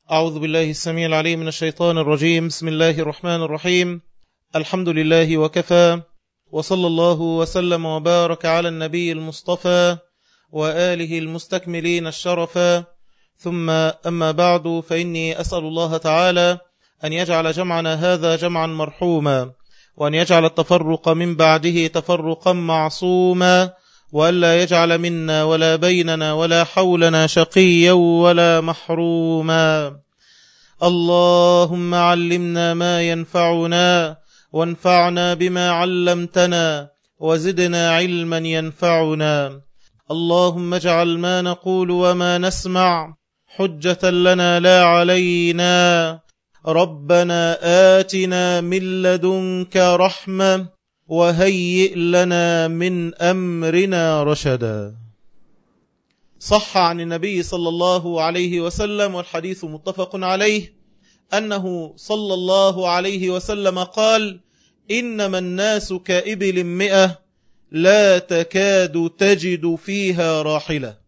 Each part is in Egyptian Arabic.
أعوذ بالله السميع العليم من الشيطان الرجيم بسم الله الرحمن الرحيم الحمد لله وكفى وصلى الله وسلم وبارك على النبي المصطفى وآله المستكملين الشرفا ثم أما بعد فإني أسأل الله تعالى أن يجعل جمعنا هذا جمعا مرحوما وأن يجعل التفرق من بعده تفرقا معصوما وألا يجعل منا ولا بيننا ولا حولنا شقيا ولا محروما اللهم علمنا ما ينفعنا وانفعنا بما علمتنا وزدنا علما ينفعنا اللهم اجعل ما نقول وما نسمع حجة لنا لا علينا ربنا آتنا من لدنك رحمة وهيئ لنا من أمرنا رشدا صح عن النبي صلى الله عليه وسلم والحديث متفق عليه أنه صلى الله عليه وسلم قال إنما الناس كإبل مئة لا تكاد تجد فيها راحلة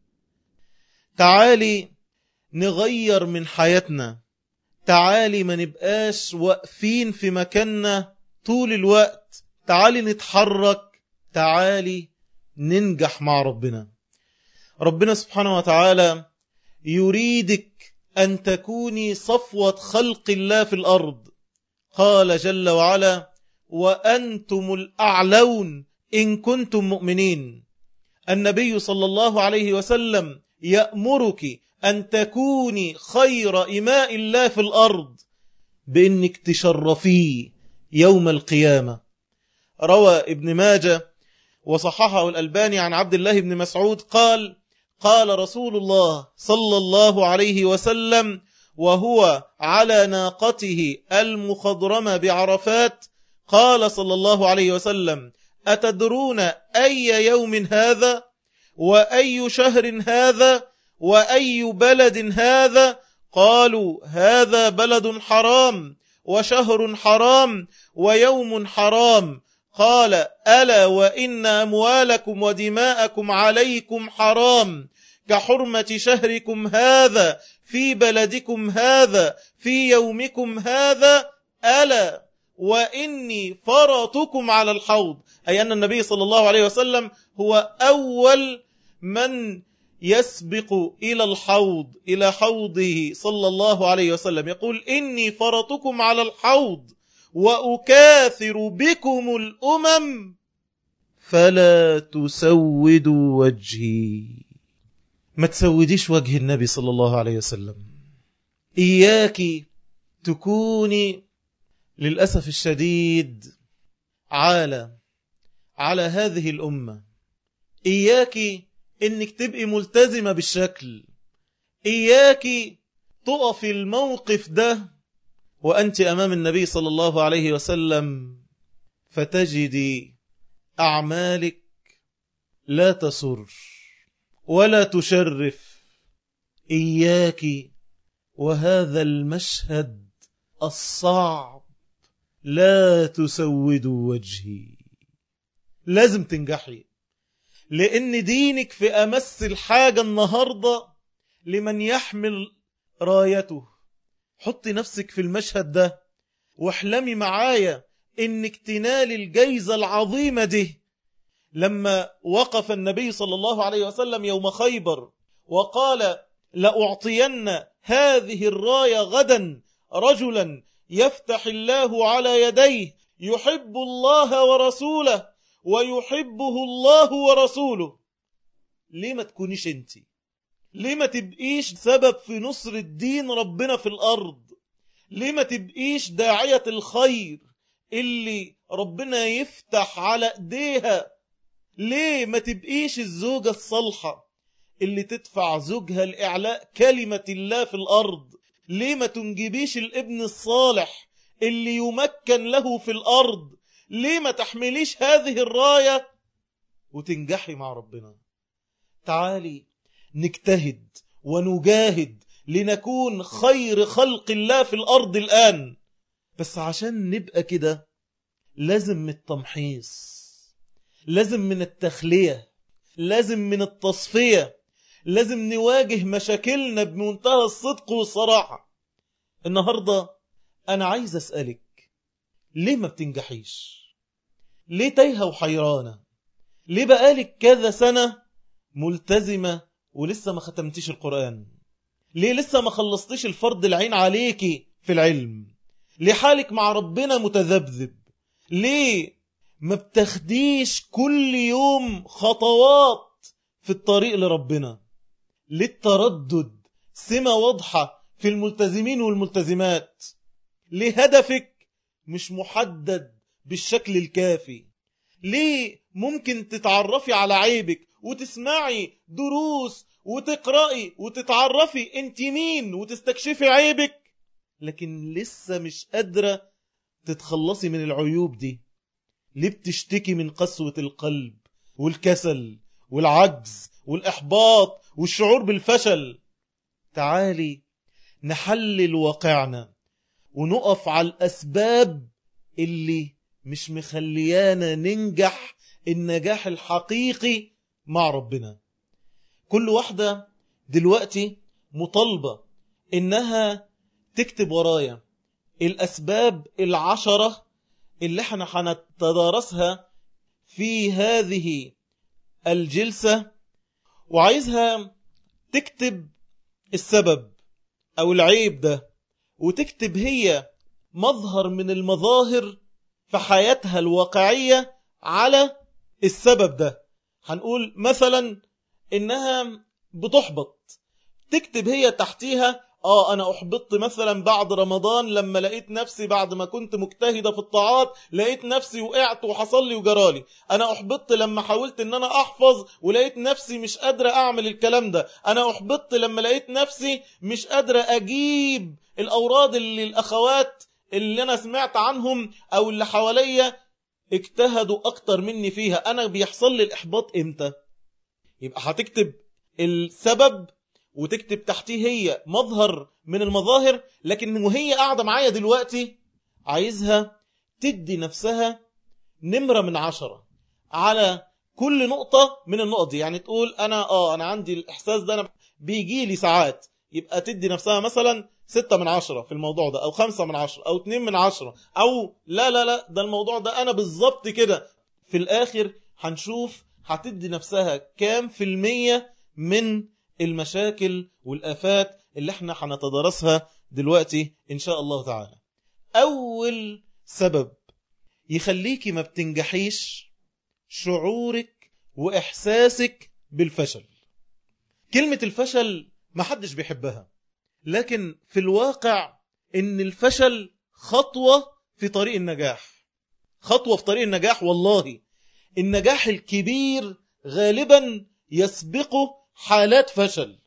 تعالي نغير من حياتنا تعالي ما نبقاش واقفين في مكاننا طول الوقت تعالي نتحرك تعالي ننجح مع ربنا ربنا سبحانه وتعالى يريدك أن تكوني صفوة خلق الله في الأرض قال جل وعلا وأنتم الأعلون إن كنتم مؤمنين النبي صلى الله عليه وسلم يأمرك أن تكوني خير إماء الله في الأرض بأنك تشرفيه يوم القيامة روى ابن ماجة وصححه الألباني عن عبد الله بن مسعود قال قال رسول الله صلى الله عليه وسلم وهو على ناقته المخضرمة بعرفات قال صلى الله عليه وسلم أتدرون أي يوم هذا وأي شهر هذا وأي بلد هذا قالوا هذا بلد حرام وشهر حرام ويوم حرام قال ألا وإن أموالكم ودماءكم عليكم حرام كحرمة شهركم هذا في بلدكم هذا في يومكم هذا ألا وإني فرطكم على الحوض أي أن النبي صلى الله عليه وسلم هو أول من يسبق إلى الحوض إلى حوضه صلى الله عليه وسلم يقول إني فرطكم على الحوض وأكاثر بكم الأمم فلا تسودوا وجهي ما تسوديش وجه النبي صلى الله عليه وسلم إياك تكوني للأسف الشديد على على هذه الأمة إياك إنك تبقي ملتزمة بالشكل إياك تقف الموقف ده وأنت أمام النبي صلى الله عليه وسلم فتجدي أعمالك لا تسر ولا تشرف إياك وهذا المشهد الصعب لا تسود وجهي لازم تنجحي لأن دينك في أمس الحاجة النهاردة لمن يحمل رايته حطي نفسك في المشهد ده واحلمي معايا انك تنالي الجيزة العظيمة دي لما وقف النبي صلى الله عليه وسلم يوم خيبر وقال لأعطين هذه الراية غدا رجلا يفتح الله على يديه يحب الله ورسوله ويحبه الله ورسوله ليه ما تكونيش انت ليه ما تبقيش سبب في نصر الدين ربنا في الأرض ليه ما تبقيش داعية الخير اللي ربنا يفتح على ايديها ليه ما تبقيش الزوجة الصالحة اللي تدفع زوجها لإعلاء كلمة الله في الأرض ليه ما تنجبيش الابن الصالح اللي يمكن له في الأرض ليه ما تحمليش هذه الراية وتنجحي مع ربنا تعالي نجتهد ونجاهد لنكون خير خلق الله في الأرض الآن بس عشان نبقى كده لازم من التمحيص لازم من التخلية لازم من التصفية لازم نواجه مشاكلنا بمنتهى الصدق والصراحة النهاردة أنا عايز أسألك ليه ما بتنجحيش ليه تايهة وحيرانة ليه بقالك كذا سنة ملتزمة ولسه ما ختمتيش القرآن ليه لسه ما خلصتيش الفرض العين عليكي في العلم ليه حالك مع ربنا متذبذب ليه ما بتاخديش كل يوم خطوات في الطريق لربنا ليه التردد سمة واضحة في الملتزمين والملتزمات ليه هدفك مش محدد بالشكل الكافي ليه ممكن تتعرفي على عيبك وتسمعي دروس وتقرأي وتتعرفي انت مين وتستكشفي عيبك لكن لسه مش قادرة تتخلصي من العيوب دي ليه بتشتكي من قسوة القلب والكسل والعجز والإحباط والشعور بالفشل تعالي نحلل واقعنا ونقف على الأسباب اللي مش مخليانا ننجح النجاح الحقيقي مع ربنا كل واحدة دلوقتي مطالبة إنها تكتب ورايا الأسباب العشرة اللي احنا هنتدارسها في هذه الجلسة وعايزها تكتب السبب أو العيب ده وتكتب هي مظهر من المظاهر في حياتها الواقعية على السبب ده هنقول مثلا إنها بتحبط تكتب هي تحتيها اه انا احبطت مثلا بعد رمضان لما لقيت نفسي بعد ما كنت مجتهدة في الطاعات لقيت نفسي وقعت وحصل لي وجرالي انا احبطت لما حاولت ان انا احفظ ولقيت نفسي مش قادرة اعمل الكلام ده انا احبطت لما لقيت نفسي مش قادرة اجيب الاوراد اللي الاخوات اللي انا سمعت عنهم او اللي حواليا اجتهدوا اكتر مني فيها انا بيحصل لي الاحباط امتى يبقى هتكتب السبب وتكتب تحتيه هي مظهر من المظاهر لكن وهي قاعدة معايا دلوقتي عايزها تدي نفسها نمرة من عشرة على كل نقطة من النقط دي يعني تقول أنا آه أنا عندي الإحساس ده أنا بيجي لي ساعات يبقى تدي نفسها مثلا ستة من عشرة في الموضوع ده أو خمسة من عشرة أو اتنين من عشرة أو لا لا لا ده الموضوع ده أنا بالظبط كده في الآخر هنشوف هتدي نفسها كام في المية من المشاكل والآفات اللي احنا هنتدرسها دلوقتي إن شاء الله تعالى أول سبب يخليكي ما بتنجحيش شعورك وإحساسك بالفشل كلمة الفشل ما حدش بيحبها لكن في الواقع إن الفشل خطوة في طريق النجاح خطوة في طريق النجاح والله النجاح الكبير غالبا يسبقه حالات فشل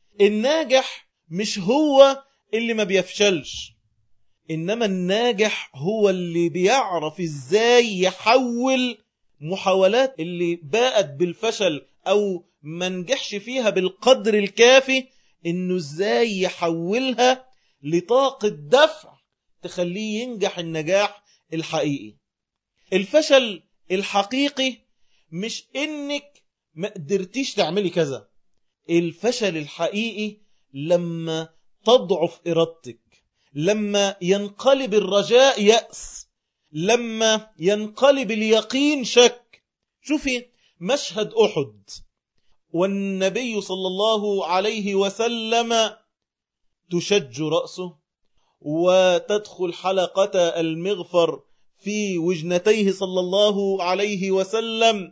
الناجح مش هو اللي ما بيفشلش إنما الناجح هو اللي بيعرف إزاي يحول محاولات اللي باءت بالفشل أو ما نجحش فيها بالقدر الكافي إنه إزاي يحولها لطاقة دفع تخليه ينجح النجاح الحقيقي الفشل الحقيقي مش إنك ما قدرتيش تعملي كذا الفشل الحقيقي لما تضعف إرادتك لما ينقلب الرجاء يأس لما ينقلب اليقين شك شوفي مشهد أحد والنبي صلى الله عليه وسلم تشج رأسه وتدخل حلقة المغفر في وجنتيه صلى الله عليه وسلم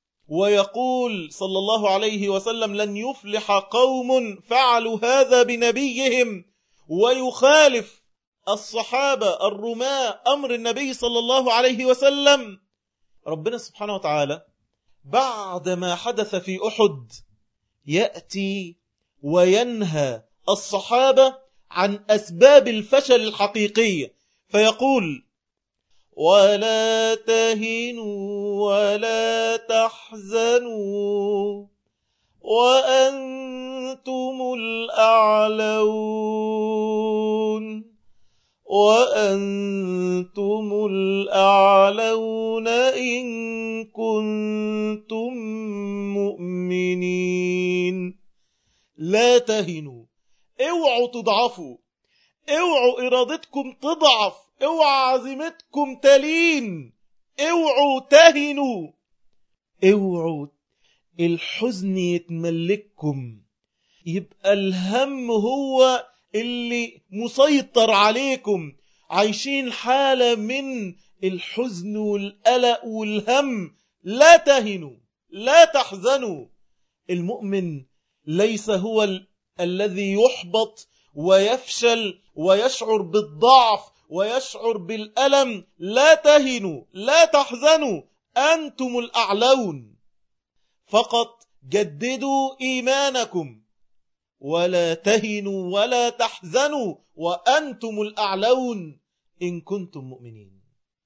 ويقول صلى الله عليه وسلم لن يفلح قوم فعلوا هذا بنبيهم ويخالف الصحابة الرماة أمر النبي صلى الله عليه وسلم ربنا سبحانه وتعالى بعد ما حدث في أحد يأتي وينهى الصحابة عن أسباب الفشل الحقيقية فيقول ولا تهنوا ولا تحزنوا وأنتم الأعلون وأنتم الأعلون إن كنتم مؤمنين لا تهنوا اوعوا تضعفوا اوعوا ارادتكم تضعف اوعوا عزيمتكم تلين اوعوا تهنوا اوعوا الحزن يتملككم يبقى الهم هو اللي مسيطر عليكم عايشين حالة من الحزن والقلق والهم لا تهنوا لا تحزنوا المؤمن ليس هو ال الذي يحبط ويفشل ويشعر بالضعف ويشعر بالألم لا تهنوا لا تحزنوا أنتم الأعلون فقط جددوا إيمانكم ولا تهنوا ولا تحزنوا وأنتم الأعلون إن كنتم مؤمنين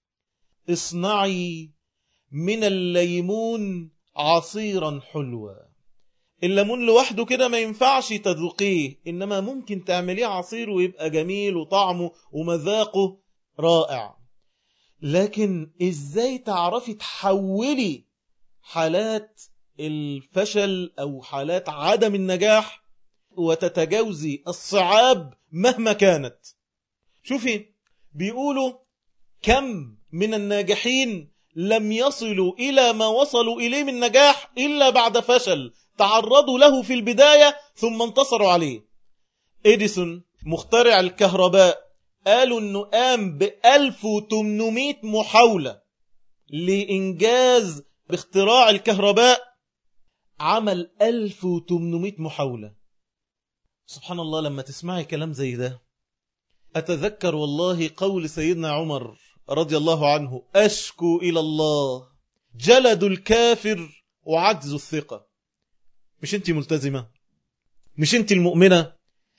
اصنعي من الليمون عصيرا حلوا الليمون لوحده كده ما ينفعش تذوقيه إنما ممكن تعمليه عصير ويبقى جميل وطعمه ومذاقه رائع لكن إزاي تعرفي تحولي حالات الفشل أو حالات عدم النجاح وتتجاوزي الصعاب مهما كانت شوفي بيقولوا كم من الناجحين لم يصلوا إلى ما وصلوا إليه من نجاح إلا بعد فشل تعرضوا له في البداية ثم انتصروا عليه إديسون مخترع الكهرباء قالوا أنه قام ب 1800 محاولة لإنجاز باختراع الكهرباء عمل 1800 محاولة سبحان الله لما تسمعي كلام زي ده أتذكر والله قول سيدنا عمر رضي الله عنه أشكو إلى الله جلد الكافر وعجز الثقة مش انت ملتزمة مش انت المؤمنة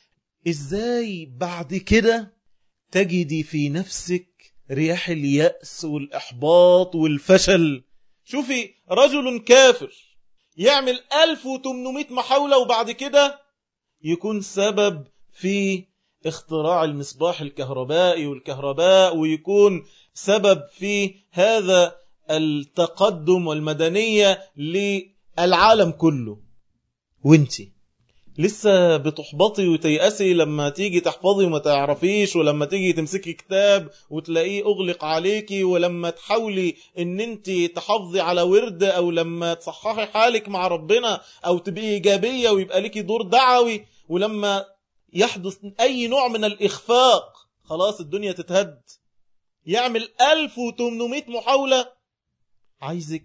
ازاي بعد كده تجدي في نفسك رياح اليأس والإحباط والفشل شوفي رجل كافر يعمل 1800 محاولة وبعد كده يكون سبب في اختراع المصباح الكهربائي والكهرباء ويكون سبب في هذا التقدم والمدنية للعالم كله وانتي لسه بتحبطي وتيأسي لما تيجي تحفظي وما تعرفيش ولما تيجي تمسكي كتاب وتلاقيه اغلق عليكي ولما تحاولي ان انت تحافظي على ورد او لما تصححي حالك مع ربنا او تبقي ايجابية ويبقى ليكي دور دعوي ولما يحدث اي نوع من الاخفاق خلاص الدنيا تتهد يعمل 1800 محاولة عايزك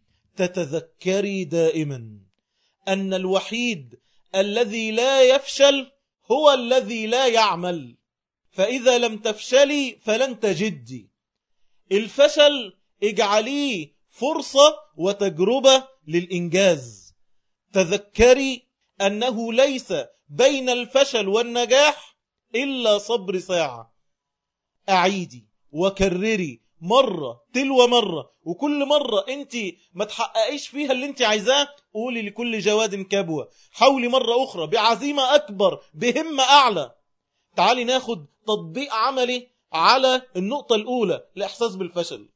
تتذكري دائما أن الوحيد الذي لا يفشل هو الذي لا يعمل فإذا لم تفشلي فلن تجدي الفشل اجعليه فرصة وتجربة للإنجاز تذكري أنه ليس بين الفشل والنجاح إلا صبر ساعة أعيدي وكرري مرة تلو مرة وكل مرة انت ما تحققيش فيها اللي انت عايزاه قولي لكل جواد كبوة حاولي مرة أخرى بعزيمة أكبر بهمة أعلى تعالي ناخد تطبيق عملي على النقطة الأولى الإحساس بالفشل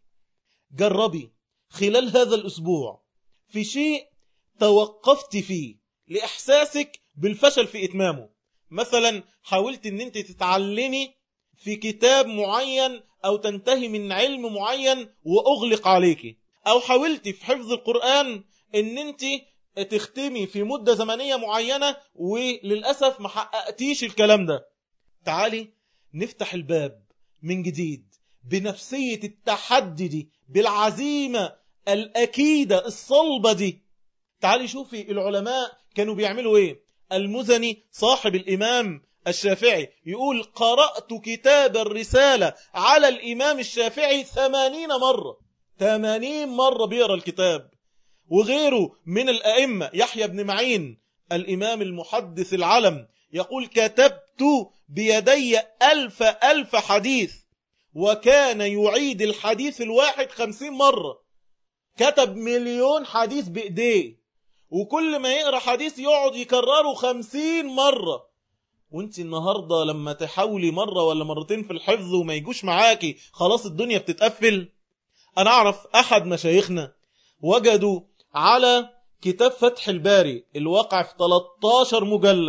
جربي خلال هذا الأسبوع في شيء توقفت فيه لإحساسك بالفشل في إتمامه مثلا حاولت ان انت تتعلمي في كتاب معين او تنتهي من علم معين واغلق عليك او حاولت في حفظ القرآن ان انت تختمي في مدة زمنية معينة وللأسف ما حققتيش الكلام ده تعالي نفتح الباب من جديد بنفسية التحدي دي بالعزيمة الأكيدة الصلبة دي تعالي شوفي العلماء كانوا بيعملوا ايه المزني صاحب الإمام الشافعي يقول قرأت كتاب الرسالة على الإمام الشافعي ثمانين مرة ثمانين مرة بيقرأ الكتاب وغيره من الأئمة يحيى بن معين الإمام المحدث العلم يقول كتبت بيدي ألف ألف حديث وكان يعيد الحديث الواحد خمسين مرة كتب مليون حديث بإيديه وكل ما يقرأ حديث يقعد يكرره خمسين مرة وانت النهاردة لما تحاولي مرة ولا مرتين في الحفظ وما يجوش معاكي خلاص الدنيا بتتقفل انا اعرف احد مشايخنا وجدوا على كتاب فتح الباري الواقع في 13 مجلد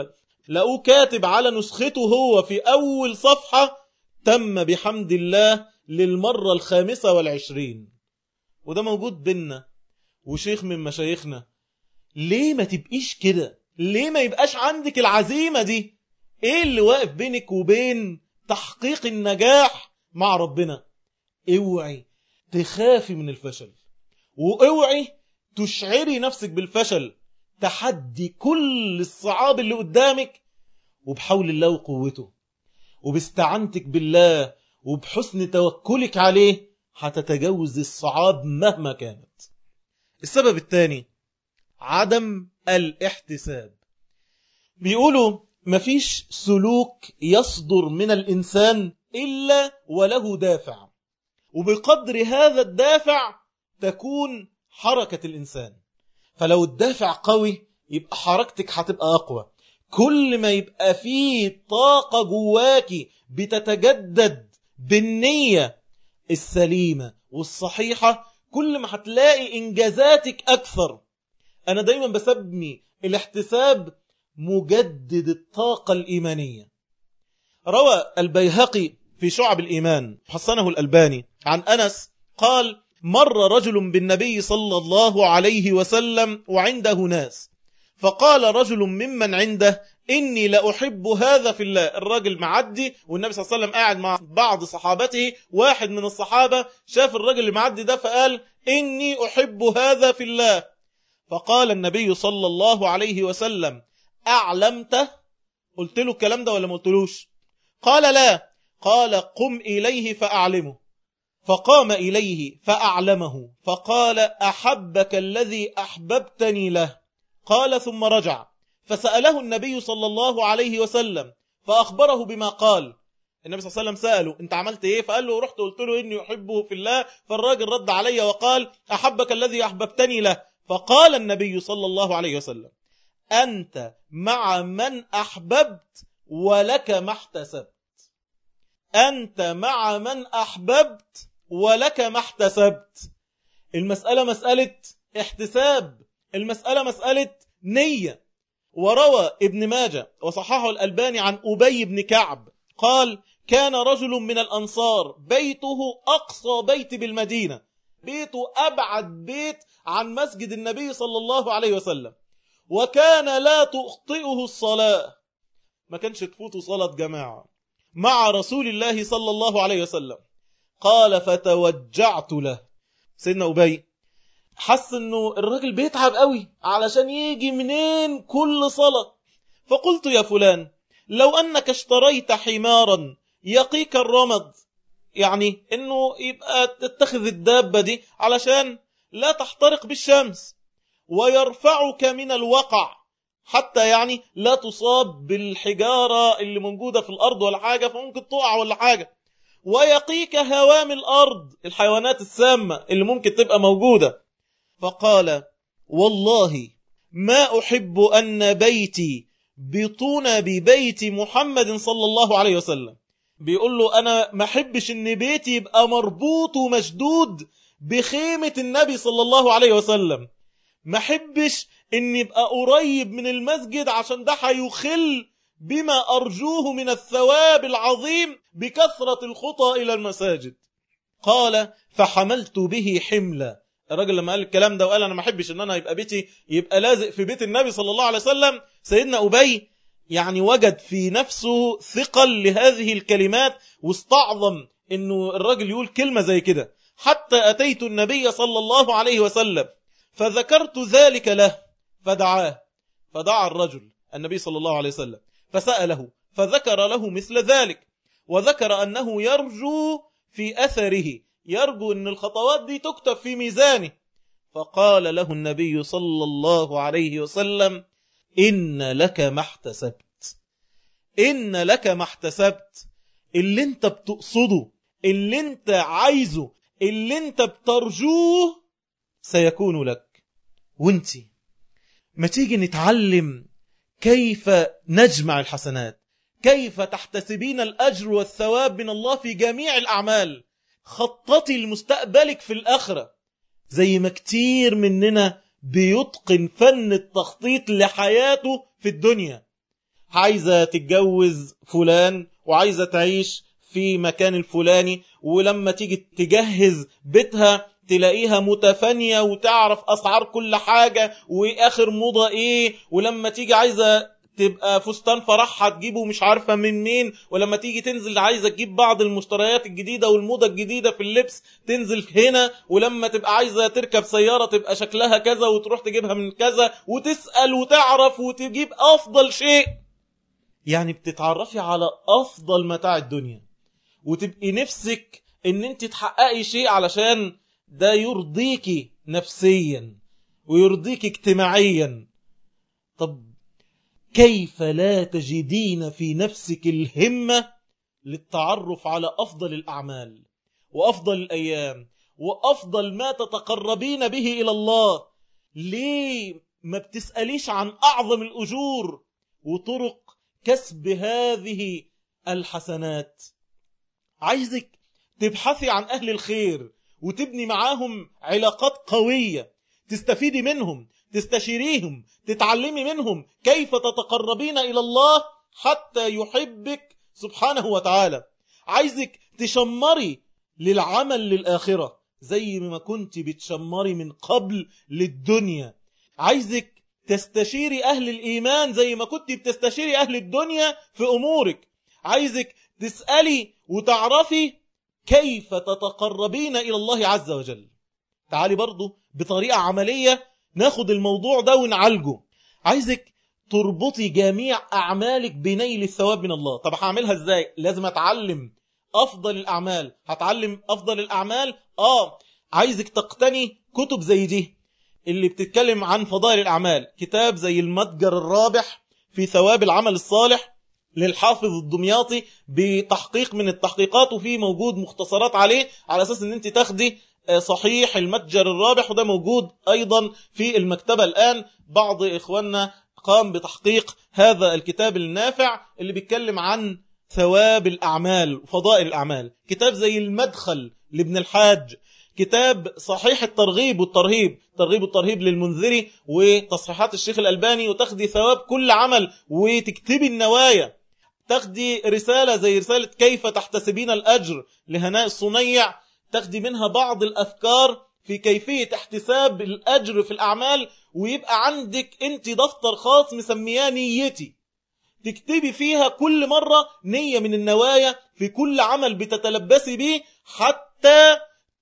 لقوه كاتب على نسخته هو في أول صفحة تم بحمد الله للمرة الخامسة والعشرين وده موجود بينا وشيخ من مشايخنا ليه ما تبقيش كده ليه ما يبقاش عندك العزيمة دي ايه اللي واقف بينك وبين تحقيق النجاح مع ربنا اوعي تخافي من الفشل واوعي تشعري نفسك بالفشل تحدي كل الصعاب اللي قدامك وبحول الله وقوته وباستعنتك بالله وبحسن توكلك عليه هتتجاوز الصعاب مهما كانت السبب الثاني عدم الاحتساب بيقولوا مفيش سلوك يصدر من الإنسان إلا وله دافع وبقدر هذا الدافع تكون حركة الإنسان فلو الدافع قوي يبقى حركتك هتبقى أقوى كل ما يبقى فيه طاقة جواكي بتتجدد بالنية السليمة والصحيحة كل ما هتلاقي إنجازاتك أكثر أنا دايما بسمي الاحتساب مجدد الطاقة الإيمانية روى البيهقي في شعب الإيمان حسنه الألباني عن أنس قال مر رجل بالنبي صلى الله عليه وسلم وعنده ناس فقال رجل ممن عنده إني لأحب هذا في الله الراجل معدي والنبي صلى الله عليه وسلم قاعد مع بعض صحابته واحد من الصحابة شاف الراجل اللي معدي ده فقال إني أحب هذا في الله فقال النبي صلى الله عليه وسلم أعلمته قلت له الكلام ده ولا ما قلتلوش قال لا قال قم إليه فأعلمه فقام إليه فأعلمه فقال أحبك الذي أحببتني له قال ثم رجع فسأله النبي صلى الله عليه وسلم فأخبره بما قال النبي صلى الله عليه وسلم سأله انت عملت ايه فقال له رحت قلت له اني احبه في الله فالراجل رد علي وقال احبك الذي احببتني له فقال النبي صلى الله عليه وسلم أنت مع من أحببت ولك ما احتسبت أنت مع من أحببت ولك ما احتسبت المسألة مسألة احتساب المسألة مسألة نية وروى ابن ماجه وصححه الألباني عن أبي بن كعب قال كان رجل من الأنصار بيته أقصى بيت بالمدينة بيته أبعد بيت عن مسجد النبي صلى الله عليه وسلم وكان لا تخطئه الصلاة ما كانش تفوته صلاة جماعة مع رسول الله صلى الله عليه وسلم قال فتوجعت له سيدنا أبي حس انه الراجل بيتعب قوي علشان يجي منين كل صلاة فقلت يا فلان لو أنك اشتريت حمارا يقيك الرمد يعني انه يبقى تتخذ الدابة دي علشان لا تحترق بالشمس ويرفعك من الوقع حتى يعني لا تصاب بالحجارة اللي موجودة في الأرض ولا حاجة فممكن تقع ولا حاجة ويقيك هوام الأرض الحيوانات السامة اللي ممكن تبقى موجودة فقال والله ما أحب أن بيتي بطون ببيت محمد صلى الله عليه وسلم بيقول له أنا ما أحبش أن بيتي يبقى مربوط ومشدود بخيمة النبي صلى الله عليه وسلم ما أحبش أن يبقى قريب من المسجد عشان ده هيخل بما أرجوه من الثواب العظيم بكثرة الخطى إلى المساجد قال فحملت به حملا الراجل لما قال الكلام ده وقال أنا ما أحبش أن أنا يبقى بيتي يبقى لازق في بيت النبي صلى الله عليه وسلم سيدنا أبي يعني وجد في نفسه ثقل لهذه الكلمات واستعظم أنه الراجل يقول كلمة زي كده حتى أتيت النبي صلى الله عليه وسلم فذكرت ذلك له فدعاه فدعا الرجل النبي صلى الله عليه وسلم فسأله فذكر له مثل ذلك وذكر أنه يرجو في أثره يرجو أن الخطوات دي تكتب في ميزانه فقال له النبي صلى الله عليه وسلم إن لك ما احتسبت إن لك ما احتسبت اللي انت بتقصده اللي انت عايزه اللي انت بترجوه سيكون لك وانتي ما تيجي نتعلم كيف نجمع الحسنات كيف تحتسبين الأجر والثواب من الله في جميع الأعمال خططي لمستقبلك في الآخرة زي ما كتير مننا بيتقن فن التخطيط لحياته في الدنيا عايزة تتجوز فلان وعايزة تعيش في مكان الفلاني ولما تيجي تجهز بيتها تلاقيها متفانية وتعرف أسعار كل حاجة وآخر موضة إيه ولما تيجي عايزة تبقى فستان فرحها تجيبه مش عارفة من مين ولما تيجي تنزل عايزة تجيب بعض المشتريات الجديدة والموضة الجديدة في اللبس تنزل هنا ولما تبقى عايزة تركب سيارة تبقى شكلها كذا وتروح تجيبها من كذا وتسأل وتعرف وتجيب أفضل شيء يعني بتتعرفي على أفضل متاع الدنيا وتبقي نفسك ان انت تحققي شيء علشان ده يرضيكي نفسيا ويرضيكي اجتماعيا طب كيف لا تجدين في نفسك الهمة للتعرف على أفضل الأعمال وأفضل الأيام وأفضل ما تتقربين به إلى الله ليه ما بتسأليش عن أعظم الأجور وطرق كسب هذه الحسنات عايزك تبحثي عن أهل الخير وتبني معاهم علاقات قوية تستفيدي منهم تستشيريهم تتعلمي منهم كيف تتقربين إلى الله حتى يحبك سبحانه وتعالى عايزك تشمري للعمل للآخرة زي ما كنت بتشمري من قبل للدنيا عايزك تستشيري أهل الإيمان زي ما كنت بتستشيري أهل الدنيا في أمورك عايزك تسألي وتعرفي كيف تتقربين إلى الله عز وجل تعالي برضو بطريقة عملية ناخد الموضوع ده ونعالجه عايزك تربطي جميع أعمالك بنيل الثواب من الله طب هعملها ازاي لازم أتعلم أفضل الأعمال هتعلم أفضل الأعمال آه عايزك تقتني كتب زي دي اللي بتتكلم عن فضائل الأعمال كتاب زي المتجر الرابح في ثواب العمل الصالح للحافظ الدمياطي بتحقيق من التحقيقات وفي موجود مختصرات عليه على أساس أن أنت تاخدي صحيح المتجر الرابح وده موجود أيضا في المكتبة الآن بعض إخواننا قام بتحقيق هذا الكتاب النافع اللي بيتكلم عن ثواب الأعمال وفضائل الأعمال كتاب زي المدخل لابن الحاج كتاب صحيح الترغيب والترهيب ترغيب والترهيب للمنذري وتصحيحات الشيخ الألباني وتاخدي ثواب كل عمل وتكتبي النوايا تاخدي رسالة زي رسالة كيف تحتسبين الأجر لهناء الصنيع تاخدي منها بعض الأفكار في كيفية احتساب الأجر في الأعمال ويبقى عندك انت دفتر خاص مسمياه نيتي تكتبي فيها كل مرة نية من النوايا في كل عمل بتتلبسي به حتى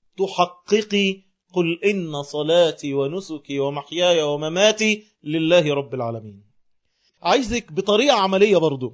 تحققي قل إن صلاتي ونسكي ومحياي ومماتي لله رب العالمين عايزك بطريقة عملية برضو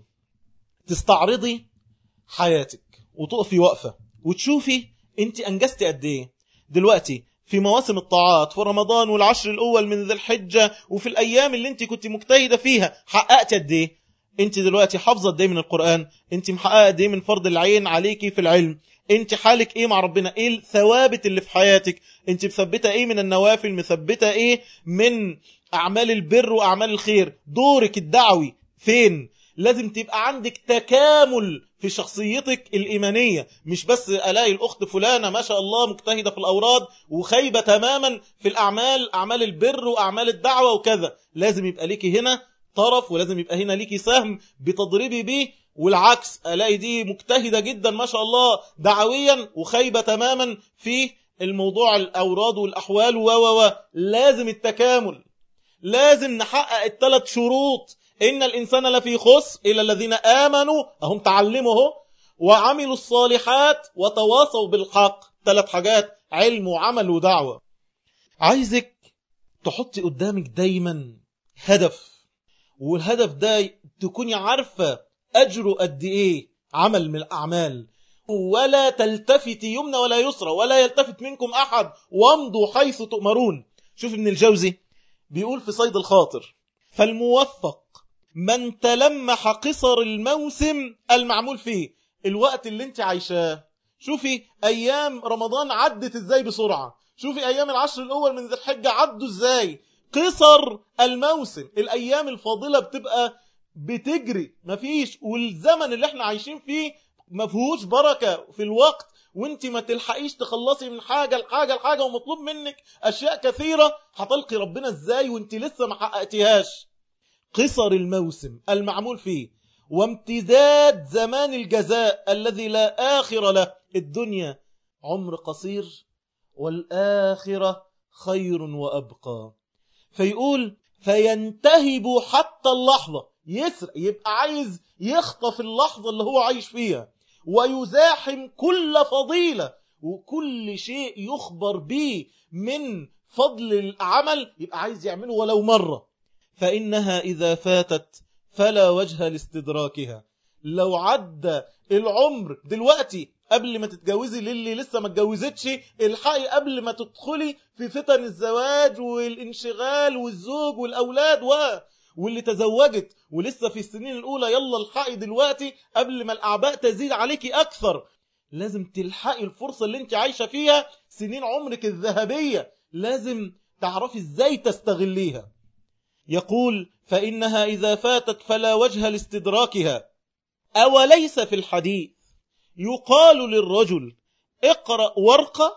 تستعرضي حياتك وتقفي وقفة وتشوفي انت انجزتي قد ايه دلوقتي في مواسم الطاعات في رمضان والعشر الاول من ذي الحجة وفي الايام اللي انت كنت مجتهدة فيها حققت قد ايه انت دلوقتي حافظة قد ايه من القرآن انت محققة قد ايه من فرض العين عليكي في العلم انت حالك ايه مع ربنا ايه الثوابت اللي في حياتك انت مثبتة ايه من النوافل مثبتة ايه من اعمال البر واعمال الخير دورك الدعوي فين لازم تبقى عندك تكامل في شخصيتك الإيمانية مش بس ألاقي الأخت فلانة ما شاء الله مجتهدة في الأوراد وخيبة تماما في الأعمال أعمال البر وأعمال الدعوة وكذا لازم يبقى ليكي هنا طرف ولازم يبقى هنا ليكي سهم بتضربي بيه والعكس ألاقي دي مجتهدة جدا ما شاء الله دعويا وخيبة تماما في الموضوع الأوراد والأحوال و و لازم التكامل لازم نحقق الثلاث شروط إن الإنسان لفي خس إلى الذين آمنوا أهم تعلمه وعملوا الصالحات وتواصوا بالحق ثلاث حاجات علم وعمل ودعوة عايزك تحطي قدامك دايما هدف والهدف ده تكوني عارفة أجره قد إيه عمل من الأعمال ولا تلتفتي يمنى ولا يسرى ولا يلتفت منكم أحد وامضوا حيث تؤمرون شوف ابن الجوزي بيقول في صيد الخاطر فالموفق من تلمح قصر الموسم المعمول فيه الوقت اللي انت عايشاه شوفي ايام رمضان عدت ازاي بسرعة شوفي ايام العشر الاول من ذي الحجة عدوا ازاي قصر الموسم الايام الفاضلة بتبقى بتجري مفيش والزمن اللي احنا عايشين فيه مفهوش بركة في الوقت وانت ما تلحقيش تخلصي من حاجة لحاجة لحاجة ومطلوب منك اشياء كثيرة هتلقي ربنا ازاي وانت لسه ما حققتيهاش قصر الموسم المعمول فيه وامتداد زمان الجزاء الذي لا آخر له الدنيا عمر قصير والآخرة خير وأبقى فيقول فينتهب حتى اللحظة يسرق يبقى عايز يخطف اللحظة اللي هو عايش فيها ويزاحم كل فضيلة وكل شيء يخبر به من فضل العمل يبقى عايز يعمله ولو مرة فإنها إذا فاتت فلا وجه لاستدراكها لو عدى العمر دلوقتي قبل ما تتجوزي للي لسه ما اتجوزتش الحقي قبل ما تدخلي في فتن الزواج والانشغال والزوج والأولاد و واللي تزوجت ولسه في السنين الأولى يلا الحقي دلوقتي قبل ما الأعباء تزيد عليكي أكثر لازم تلحقي الفرصة اللي انت عايشة فيها سنين عمرك الذهبية لازم تعرفي ازاي تستغليها يقول فإنها إذا فاتت فلا وجه لاستدراكها أوليس في الحديث يقال للرجل اقرأ ورقة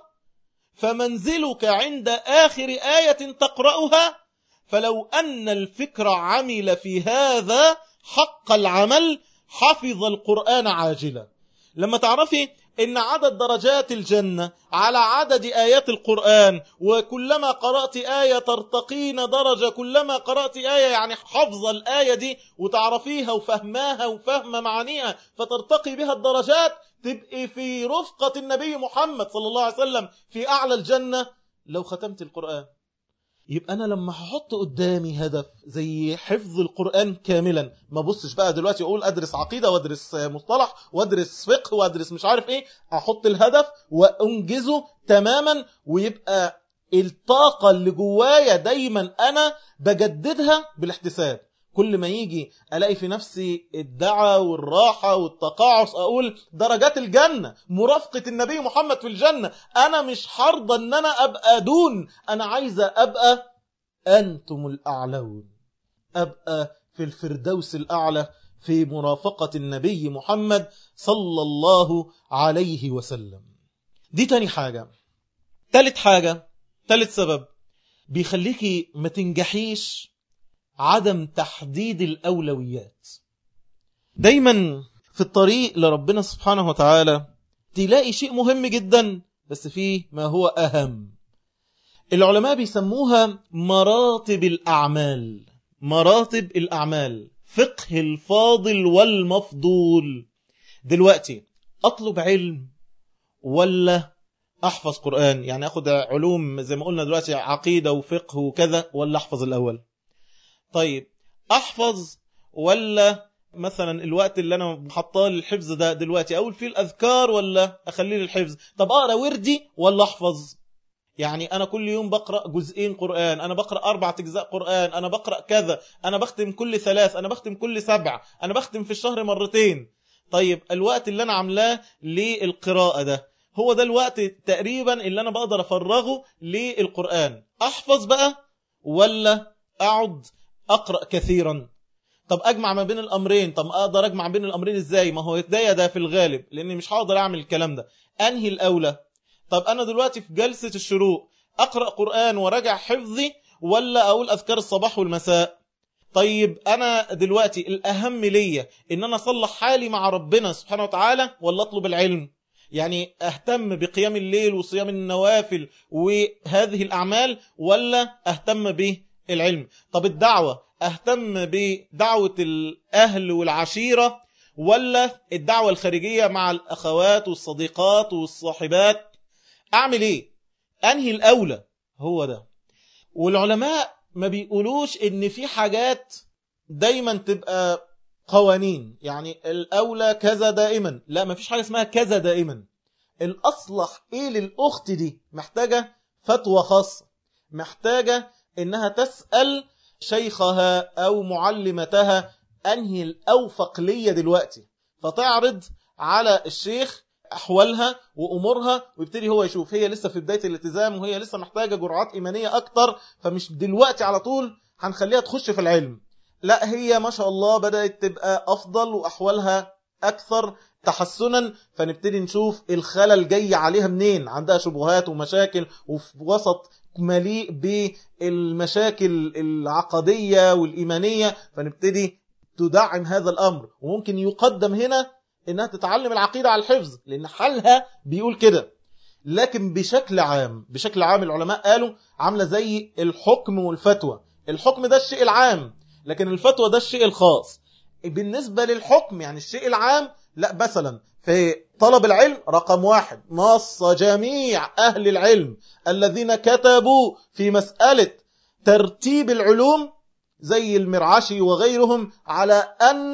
فمنزلك عند آخر آية تقرأها فلو أن الفكر عمل في هذا حق العمل حفظ القرآن عاجلا لما تعرفي إن عدد درجات الجنة على عدد آيات القرآن وكلما قرأت آية ترتقين درجة كلما قرأت آية يعني حفظ الآية دي وتعرفيها وفهماها وفهم معانيها فترتقي بها الدرجات تبقي في رفقة النبي محمد صلى الله عليه وسلم في أعلى الجنة لو ختمت القرآن يبقى أنا لما هحط قدامي هدف زي حفظ القرآن كاملا ما بصش بقى دلوقتي أقول أدرس عقيدة وأدرس مصطلح وأدرس فقه وأدرس مش عارف إيه أحط الهدف وأنجزه تماما ويبقى الطاقة اللي جوايا دايما أنا بجددها بالاحتساب كل ما يجي ألاقي في نفسي الدعا والراحة والتقاعس أقول درجات الجنة مرافقة النبي محمد في الجنة أنا مش حرضى أن أنا أبقى دون أنا عايزة أبقى أنتم الأعلون أبقى في الفردوس الأعلى في مرافقة النبي محمد صلى الله عليه وسلم دي تاني حاجة تالت حاجة تالت سبب بيخليكي ما تنجحيش عدم تحديد الأولويات دايما في الطريق لربنا سبحانه وتعالى تلاقي شيء مهم جدا بس فيه ما هو أهم العلماء بيسموها مراتب الأعمال مراتب الأعمال فقه الفاضل والمفضول دلوقتي أطلب علم ولا أحفظ قرآن يعني أخذ علوم زي ما قلنا دلوقتي عقيدة وفقه وكذا ولا أحفظ الأول طيب احفظ ولا مثلا الوقت اللي انا حطاه للحفظ ده دلوقتي اقول فيه الاذكار ولا اخليه للحفظ طب اقرا وردي ولا احفظ يعني انا كل يوم بقرا جزئين قران انا بقرا اربع اجزاء قران انا بقرا كذا انا بختم كل ثلاث انا بختم كل سبع انا بختم في الشهر مرتين طيب الوقت اللي انا عاملاه للقراءه ده هو ده الوقت تقريبا اللي انا بقدر افرغه للقران احفظ بقى ولا اقعد أقرأ كثيرا طب أجمع ما بين الأمرين طب أقدر أجمع بين الأمرين إزاي ما هو ده ده في الغالب لأني مش هقدر أعمل الكلام ده أنهي الأولى طب أنا دلوقتي في جلسة الشروق أقرأ قرآن وراجع حفظي ولا أقول أذكار الصباح والمساء طيب أنا دلوقتي الأهم ليا إن أنا أصلح حالي مع ربنا سبحانه وتعالى ولا أطلب العلم يعني أهتم بقيام الليل وصيام النوافل وهذه الأعمال ولا أهتم به العلم طب الدعوة اهتم بدعوة الاهل والعشيرة ولا الدعوة الخارجية مع الاخوات والصديقات والصاحبات اعمل ايه انهي الاولى هو ده والعلماء ما بيقولوش ان في حاجات دايما تبقى قوانين يعني الاولى كذا دائما لا ما فيش حاجة اسمها كذا دائما الاصلح ايه للاخت دي محتاجة فتوى خاصة محتاجة انها تسأل شيخها او معلمتها انهي الاوفق ليا دلوقتي فتعرض على الشيخ احوالها وامورها ويبتدي هو يشوف هي لسه في بداية الالتزام وهي لسه محتاجة جرعات ايمانية اكتر فمش دلوقتي على طول هنخليها تخش في العلم لا هي ما شاء الله بدأت تبقى افضل واحوالها اكثر تحسنا فنبتدي نشوف الخلل جاي عليها منين عندها شبهات ومشاكل وفي وسط مليء بالمشاكل العقدية والإيمانية فنبتدي تدعم هذا الأمر وممكن يقدم هنا إنها تتعلم العقيدة على الحفظ لأن حالها بيقول كده لكن بشكل عام بشكل عام العلماء قالوا عاملة زي الحكم والفتوى الحكم ده الشيء العام لكن الفتوى ده الشيء الخاص بالنسبة للحكم يعني الشيء العام لا مثلا في طلب العلم رقم واحد نص جميع أهل العلم الذين كتبوا في مسألة ترتيب العلوم زي المرعشي وغيرهم على أن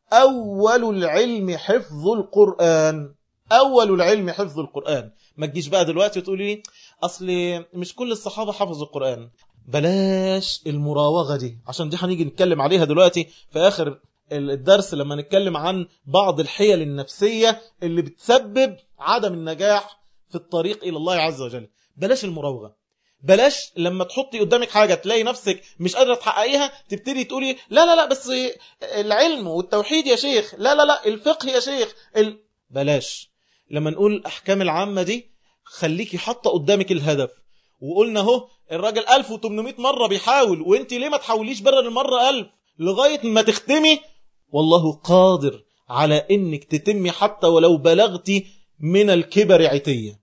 أول العلم حفظ القرآن أول العلم حفظ القرآن ما تجيش بقى دلوقتي وتقول لي أصل مش كل الصحابة حفظوا القرآن بلاش المراوغة دي عشان دي هنيجي نتكلم عليها دلوقتي في آخر الدرس لما نتكلم عن بعض الحيل النفسية اللي بتسبب عدم النجاح في الطريق إلى الله عز وجل بلاش المراوغة بلاش لما تحطي قدامك حاجة تلاقي نفسك مش قادرة تحققيها تبتدي تقولي لا لا لا بس العلم والتوحيد يا شيخ لا لا لا الفقه يا شيخ ال... بلاش لما نقول الأحكام العامة دي خليكي حاطة قدامك الهدف وقلنا اهو الراجل 1800 مرة بيحاول وانت ليه ما تحاوليش بره المرة 1000 لغاية ما تختمي والله قادر على انك تتمي حتى ولو بلغتي من الكبر عتية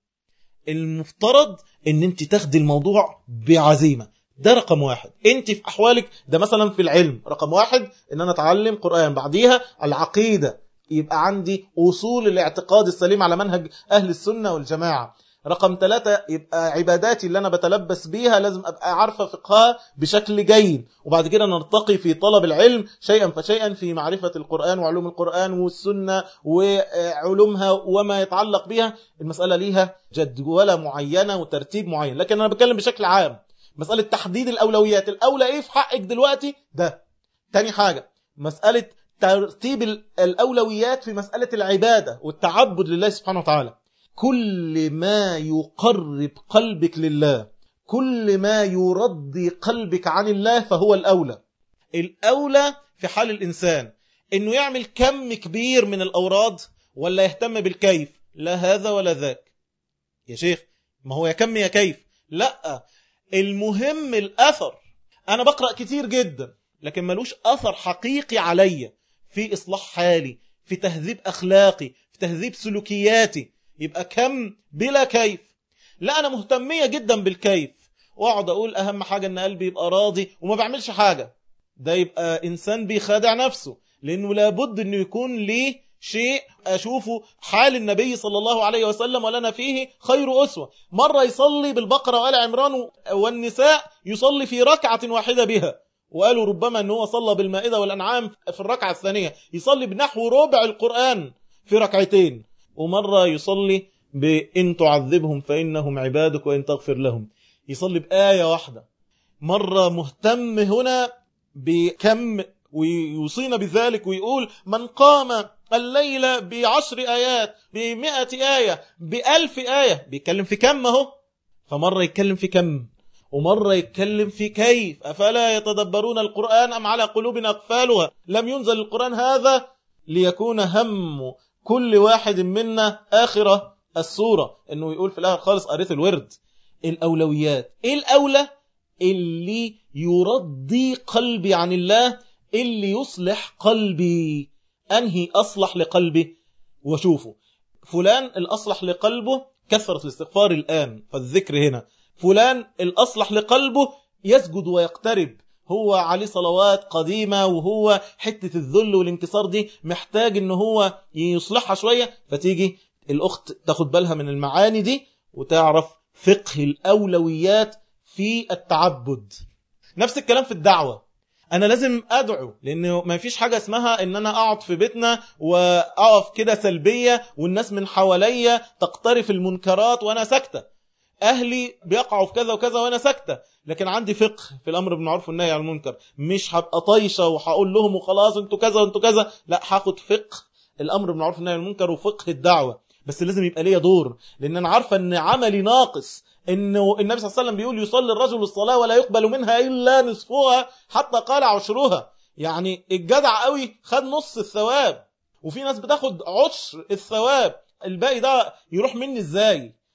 المفترض ان انت تاخدي الموضوع بعزيمة ده رقم واحد انت في احوالك ده مثلا في العلم رقم واحد ان انا اتعلم قرآن بعديها العقيدة يبقى عندي اصول الاعتقاد السليم على منهج اهل السنة والجماعة رقم ثلاثة يبقى عباداتي اللي أنا بتلبس بيها لازم أبقى عارفة فقهها بشكل جيد وبعد كده نرتقي في طلب العلم شيئا فشيئا في معرفة القرآن وعلوم القرآن والسنة وعلومها وما يتعلق بها المسألة ليها جدولة معينة وترتيب معين لكن أنا بتكلم بشكل عام مسألة تحديد الأولويات الأولى إيه في حقك دلوقتي ده تاني حاجة مسألة ترتيب الأولويات في مسألة العبادة والتعبد لله سبحانه وتعالى كل ما يقرب قلبك لله كل ما يرضي قلبك عن الله فهو الأولى الأولى في حال الإنسان إنه يعمل كم كبير من الأوراد ولا يهتم بالكيف لا هذا ولا ذاك يا شيخ ما هو يا كم يا كيف لا المهم الأثر أنا بقرأ كتير جدا لكن ملوش أثر حقيقي عليا في إصلاح حالي في تهذيب أخلاقي في تهذيب سلوكياتي يبقى كم بلا كيف لا أنا مهتمية جدا بالكيف واقعد أقول أهم حاجة أن قلبي يبقى راضي وما بعملش حاجة ده يبقى إنسان بيخادع نفسه لأنه لابد أنه يكون ليه شيء أشوفه حال النبي صلى الله عليه وسلم ولنا فيه خير أسوة مرة يصلي بالبقرة وآل عمران والنساء يصلي في ركعة واحدة بها وقالوا ربما أنه صلى بالمائدة والأنعام في الركعة الثانية يصلي بنحو ربع القرآن في ركعتين ومرة يصلي بإن تعذبهم فإنهم عبادك وإن تغفر لهم يصلي بآية واحدة مرة مهتم هنا بكم ويوصينا بذلك ويقول من قام الليلة بعشر آيات بمئة آية بألف آية بيتكلم في كم اهو فمرة يتكلم في كم ومرة يتكلم في كيف أفلا يتدبرون القرآن أم على قلوب أقفالها لم ينزل القرآن هذا ليكون هم كل واحد منا آخرة السورة انه يقول في الاخر خالص قريت الورد الاولويات ايه الاولى اللي يرضي قلبي عن الله اللي يصلح قلبي انهي اصلح لقلبي وشوفه فلان الاصلح لقلبه كثرة الاستغفار الان فالذكر هنا فلان الاصلح لقلبه يسجد ويقترب هو عليه صلوات قديمة وهو حتة الذل والانكسار دي محتاج ان هو يصلحها شوية فتيجي الأخت تاخد بالها من المعاني دي وتعرف فقه الأولويات في التعبد نفس الكلام في الدعوة أنا لازم أدعو لأنه ما فيش حاجة اسمها إن أنا أقعد في بيتنا وأقف كده سلبية والناس من حواليا تقترف المنكرات وأنا ساكتة أهلي بيقعوا في كذا وكذا وأنا ساكتة لكن عندي فقه في الأمر بالمعروف والنهي عن المنكر مش هبقى طايشة وهقول لهم وخلاص انتوا كذا وانتوا كذا لا هاخد فقه الأمر بالمعروف والنهي عن المنكر وفقه الدعوة بس لازم يبقى ليا دور لان انا عارفه ان عملي ناقص انه النبي صلى الله عليه وسلم بيقول يصلي الرجل الصلاه ولا يقبل منها الا نصفها حتى قال عشرها يعني الجدع قوي خد نص الثواب وفي ناس بتاخد عشر الثواب الباقي ده يروح مني ازاي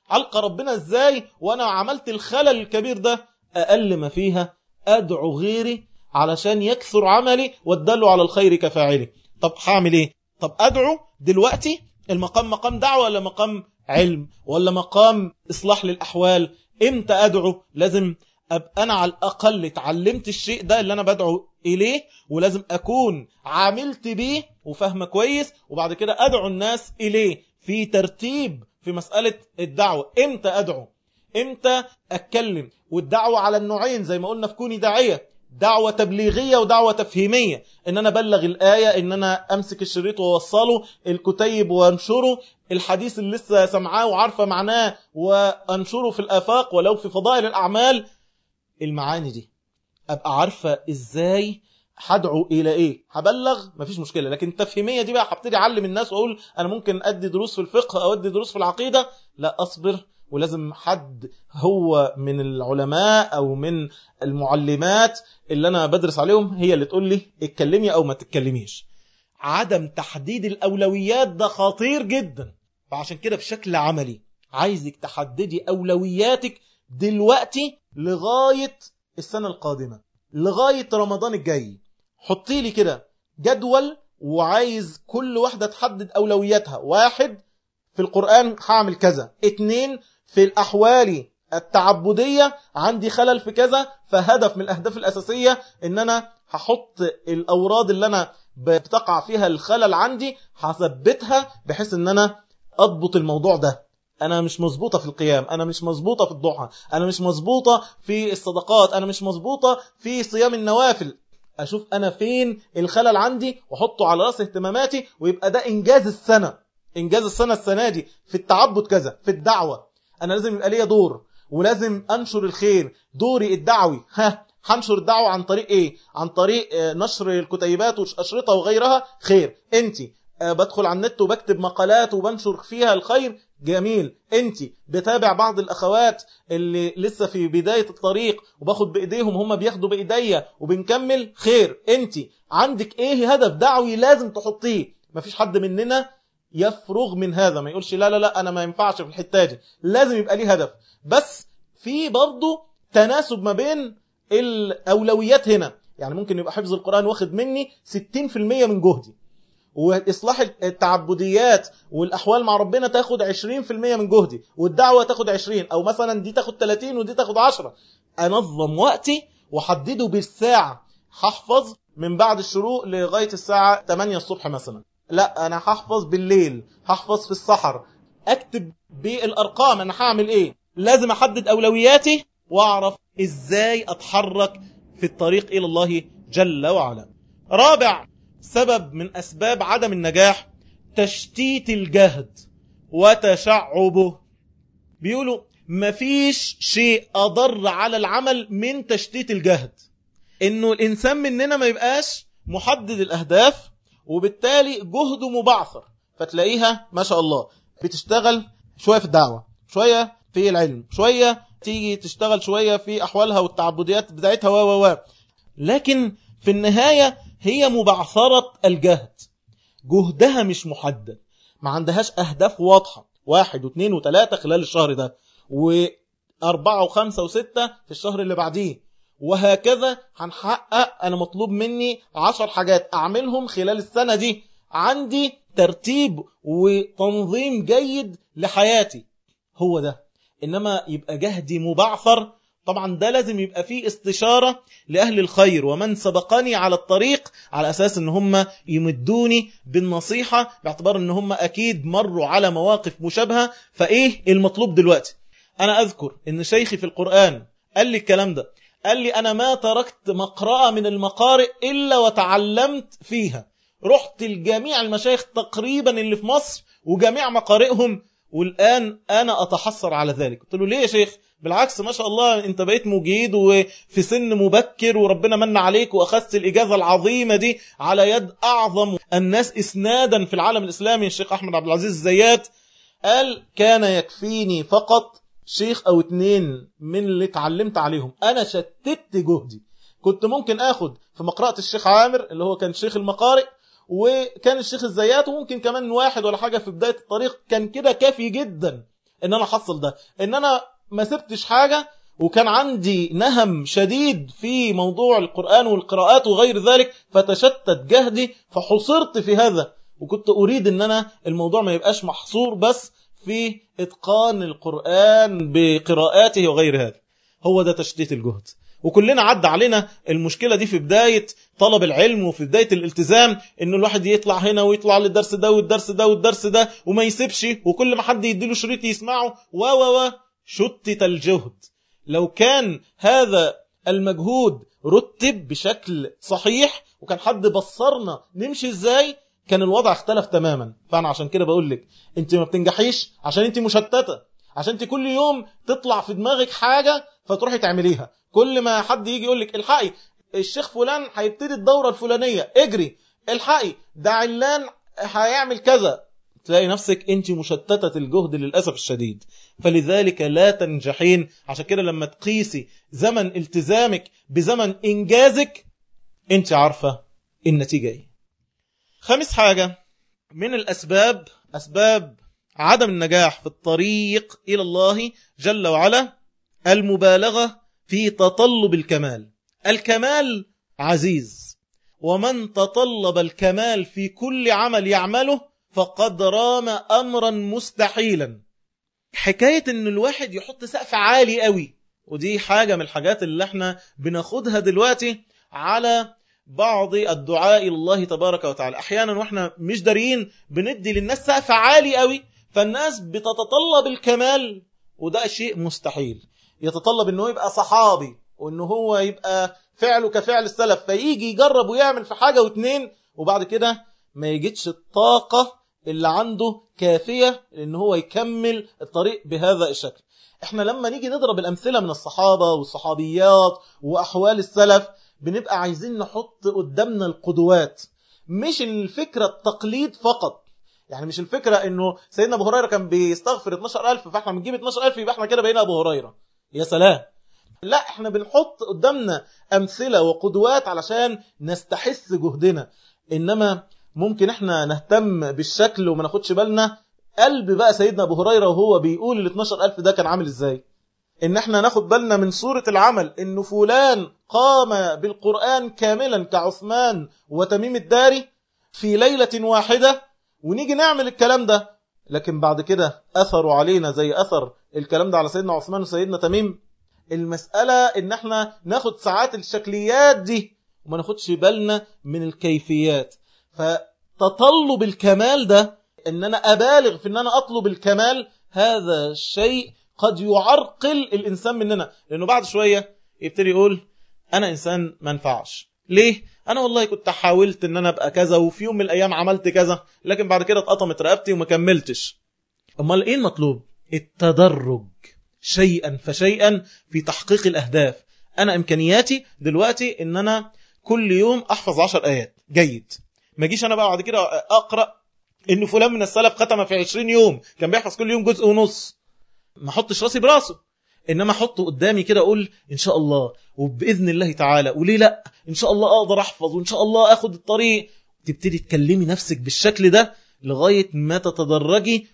علق ربنا ازاي وانا عملت الخلل الكبير ده اقل ما فيها ادعو غيري علشان يكثر عملي وادله على الخير كفاعله طب هعمل ايه طب ادعو دلوقتي المقام مقام دعوة ولا مقام علم ولا مقام اصلاح للاحوال امتى ادعو لازم ابقى انا على الاقل اتعلمت الشيء ده اللي انا بدعو اليه ولازم اكون عملت بيه وفاهمه كويس وبعد كده ادعو الناس اليه في ترتيب في مسألة الدعوة امتى ادعو امتى اتكلم والدعوة على النوعين زي ما قلنا في كوني داعية دعوة تبليغية ودعوة تفهيمية ان انا ابلغ الآية ان انا امسك الشريط واوصله الكتيب وانشره الحديث اللي لسه سمعاه وعارفة معناه وانشره في الافاق ولو في فضائل الاعمال المعاني دي ابقى عارفة ازاي هدعو الى ايه هبلغ مفيش مشكله لكن التفهيميه دي بقى هبتدي اعلم الناس واقول انا ممكن ادي دروس في الفقه او ادي دروس في العقيده لا اصبر ولازم حد هو من العلماء او من المعلمات اللي انا بدرس عليهم هي اللي تقول لي اتكلمي او ما تتكلميش عدم تحديد الاولويات ده خطير جدا فعشان كده بشكل عملي عايزك تحددي اولوياتك دلوقتي لغايه السنه القادمه لغايه رمضان الجاي حطي لي كده جدول وعايز كل واحدة تحدد أولوياتها واحد في القرآن هعمل كذا اتنين في الأحوال التعبدية عندي خلل في كذا فهدف من الأهداف الأساسية إن أنا هحط الأوراد اللي أنا بتقع فيها الخلل عندي هثبتها بحيث إن أنا أضبط الموضوع ده انا مش مظبوطه في القيام انا مش مظبوطه في الضحى انا مش مظبوطه في الصدقات انا مش مظبوطه في صيام النوافل اشوف انا فين الخلل عندي واحطه على راس اهتماماتي ويبقى ده انجاز السنه انجاز السنه السنه دي في التعبد كذا في الدعوه انا لازم يبقى ليا دور ولازم انشر الخير دوري الدعوي ها هنشر الدعوه عن طريق ايه عن طريق نشر الكتيبات والاشرطه وغيرها خير انت بدخل على النت وبكتب مقالات وبنشر فيها الخير جميل انت بتابع بعض الاخوات اللي لسه في بداية الطريق وباخد بايديهم هم بياخدوا بايديا وبنكمل خير انت عندك ايه هدف دعوي لازم تحطيه مفيش حد مننا يفرغ من هذا ما يقولش لا لا لا انا ما ينفعش في الحتة دي لازم يبقى ليه هدف بس في برضه تناسب ما بين الاولويات هنا يعني ممكن يبقى حفظ القرآن واخد مني 60% من جهدي واصلاح التعبديات والاحوال مع ربنا تاخد 20% من جهدي والدعوه تاخد 20 او مثلا دي تاخد 30 ودي تاخد 10 انظم وقتي واحدده بالساعه هحفظ من بعد الشروق لغايه الساعه 8 الصبح مثلا لا انا هحفظ بالليل هحفظ في السحر اكتب بالارقام انا هعمل ايه لازم احدد اولوياتي واعرف ازاي اتحرك في الطريق الى الله جل وعلا رابع سبب من أسباب عدم النجاح تشتيت الجهد وتشعبه بيقولوا مفيش شيء أضر على العمل من تشتيت الجهد إنه الإنسان مننا ما يبقاش محدد الأهداف وبالتالي جهده مبعثر فتلاقيها ما شاء الله بتشتغل شوية في الدعوة شوية في العلم شوية تيجي تشتغل شوية في أحوالها والتعبديات بتاعتها و و لكن في النهاية هي مبعثرة الجهد جهدها مش محدد ما عندهاش أهداف واضحة واحد واثنين وثلاثة خلال الشهر ده وأربعة وخمسة وستة في الشهر اللي بعديه وهكذا هنحقق أنا مطلوب مني عشر حاجات أعملهم خلال السنة دي عندي ترتيب وتنظيم جيد لحياتي هو ده إنما يبقى جهدي مبعثر طبعا ده لازم يبقى فيه استشارة لأهل الخير ومن سبقني على الطريق على أساس ان هم يمدوني بالنصيحة باعتبار ان هم أكيد مروا على مواقف مشابهة فإيه المطلوب دلوقتي أنا أذكر ان شيخي في القرآن قال لي الكلام ده قال لي أنا ما تركت مقرأة من المقارئ إلا وتعلمت فيها رحت لجميع المشايخ تقريبا اللي في مصر وجميع مقارئهم والآن أنا أتحسر على ذلك قلت له ليه يا شيخ بالعكس ما شاء الله انت بقيت مجيد وفي سن مبكر وربنا من عليك واخذت الاجازه العظيمه دي على يد اعظم الناس اسنادا في العالم الاسلامي الشيخ احمد عبد العزيز الزيات قال كان يكفيني فقط شيخ او اتنين من اللي اتعلمت عليهم انا شتت جهدي كنت ممكن اخد في مقرأة الشيخ عامر اللي هو كان شيخ المقارئ وكان الشيخ الزيات وممكن كمان واحد ولا حاجة في بداية الطريق كان كده كافي جدا ان انا احصل ده ان انا ما سبتش حاجة وكان عندي نهم شديد في موضوع القرآن والقراءات وغير ذلك فتشتت جهدي فحصرت في هذا وكنت أريد أن أنا الموضوع ما يبقاش محصور بس في إتقان القرآن بقراءاته وغير هذا هو ده تشتيت الجهد وكلنا عدى علينا المشكلة دي في بداية طلب العلم وفي بداية الالتزام انه الواحد يطلع هنا ويطلع للدرس ده والدرس ده والدرس ده وما يسيبش وكل ما حد يديله شريط يسمعه و و و شتت الجهد لو كان هذا المجهود رتب بشكل صحيح وكان حد بصرنا نمشي ازاي كان الوضع اختلف تماما فانا عشان كده بقول لك انت ما بتنجحيش عشان انت مشتته عشان انت كل يوم تطلع في دماغك حاجه فتروحي تعمليها كل ما حد يجي يقول لك الحقي الشيخ فلان هيبتدي الدوره الفلانيه اجري الحقي ده علان هيعمل كذا تلاقي نفسك انت مشتتة الجهد للأسف الشديد فلذلك لا تنجحين عشان كده لما تقيسي زمن التزامك بزمن إنجازك انت عارفة النتيجة ايه خامس حاجة من الأسباب أسباب عدم النجاح في الطريق إلى الله جل وعلا المبالغة في تطلب الكمال الكمال عزيز ومن تطلب الكمال في كل عمل يعمله فقد رام أمرا مستحيلا حكاية ان الواحد يحط سقف عالي قوي ودي حاجة من الحاجات اللي احنا بناخدها دلوقتي على بعض الدعاء إلى الله تبارك وتعالى أحيانا وإحنا مش دارين بندي للناس سقف عالي قوي فالناس بتتطلب الكمال وده شيء مستحيل يتطلب أنه يبقى صحابي وأنه هو يبقى فعله كفعل السلف فيجي يجرب ويعمل في حاجة واتنين وبعد كده ما يجدش الطاقة اللي عنده كافية ان هو يكمل الطريق بهذا الشكل احنا لما نيجي نضرب الامثلة من الصحابة والصحابيات واحوال السلف بنبقى عايزين نحط قدامنا القدوات مش الفكرة التقليد فقط يعني مش الفكرة انه سيدنا ابو هريرة كان بيستغفر 12000 فاحنا بنجيب 12000 يبقى احنا كده بقينا ابو هريرة يا سلام لا احنا بنحط قدامنا امثلة وقدوات علشان نستحث جهدنا انما ممكن احنا نهتم بالشكل وما ناخدش بالنا قلب بقى سيدنا ابو هريرة وهو بيقول ال 12000 ده كان عامل ازاي ان احنا ناخد بالنا من صورة العمل انه فلان قام بالقرآن كاملا كعثمان وتميم الداري في ليلة واحدة ونيجي نعمل الكلام ده لكن بعد كده اثروا علينا زي اثر الكلام ده على سيدنا عثمان وسيدنا تميم المسألة ان احنا ناخد ساعات الشكليات دي وما ناخدش بالنا من الكيفيات فتطلب الكمال ده ان انا ابالغ في ان انا اطلب الكمال هذا الشيء قد يعرقل الانسان مننا لانه بعد شوية يبتدي يقول انا انسان ما ينفعش ليه انا والله كنت حاولت ان انا ابقى كذا وفي يوم من الايام عملت كذا لكن بعد كده اتقطمت رقبتي وما كملتش امال ايه المطلوب التدرج شيئا فشيئا في تحقيق الاهداف انا امكانياتي دلوقتي ان انا كل يوم احفظ عشر ايات جيد ما اجيش انا بقى بعد كده اقرا ان فلان من السلف ختم في 20 يوم كان بيحفظ كل يوم جزء ونص ما احطش راسي براسه انما احطه قدامي كده اقول ان شاء الله وباذن الله تعالى وليه لا ان شاء الله اقدر احفظ وان شاء الله اخد الطريق تبتدي تكلمي نفسك بالشكل ده لغايه ما تتدرجي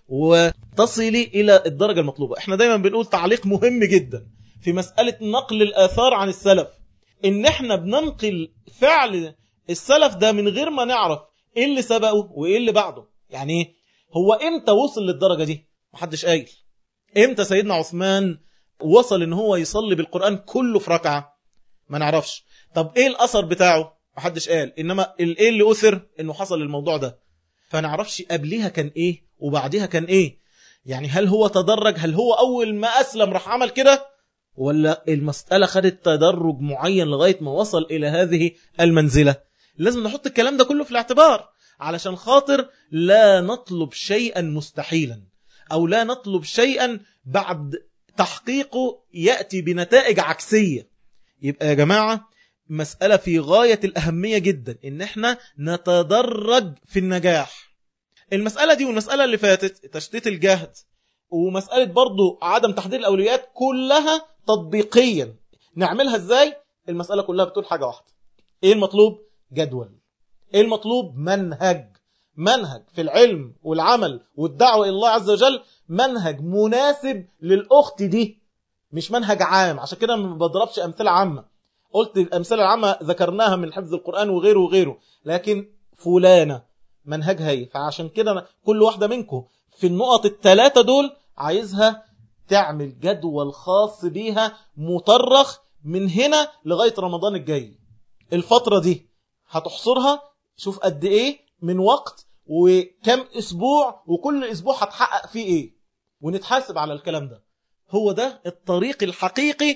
وتصلي الى الدرجه المطلوبه احنا دايما بنقول تعليق مهم جدا في مساله نقل الاثار عن السلف ان احنا بننقل فعل السلف ده من غير ما نعرف ايه اللي سبقه وايه اللي بعده يعني ايه هو امتى وصل للدرجه دي محدش قايل امتى سيدنا عثمان وصل ان هو يصلي بالقرآن كله في ركعة ما نعرفش طب ايه الاثر بتاعه محدش قال انما ايه اللي اثر انه حصل الموضوع ده فنعرفش قبلها كان ايه وبعدها كان ايه يعني هل هو تدرج هل هو اول ما اسلم راح عمل كده ولا المسألة خدت تدرج معين لغاية ما وصل الى هذه المنزلة لازم نحط الكلام ده كله في الاعتبار علشان خاطر لا نطلب شيئا مستحيلا او لا نطلب شيئا بعد تحقيقه يأتي بنتائج عكسية يبقى يا جماعة مسألة في غاية الأهمية جدا إن احنا نتدرج في النجاح المسألة دي والمسألة اللي فاتت تشتيت الجهد ومسألة برضو عدم تحديد الأولويات كلها تطبيقيا نعملها ازاي المسألة كلها بتقول حاجة واحدة ايه المطلوب جدول ايه المطلوب منهج منهج في العلم والعمل والدعوة إلى الله عز وجل منهج مناسب للأخت دي مش منهج عام عشان كده ما بضربش أمثلة عامة قلت الأمثلة العامة ذكرناها من حفظ القرآن وغيره وغيره لكن فلانة منهجها ايه فعشان كده كل واحدة منكم في النقط الثلاثة دول عايزها تعمل جدول خاص بيها مطرخ من هنا لغاية رمضان الجاي الفترة دي هتحصرها شوف قد ايه من وقت وكم اسبوع وكل اسبوع هتحقق فيه ايه ونتحاسب على الكلام ده هو ده الطريق الحقيقي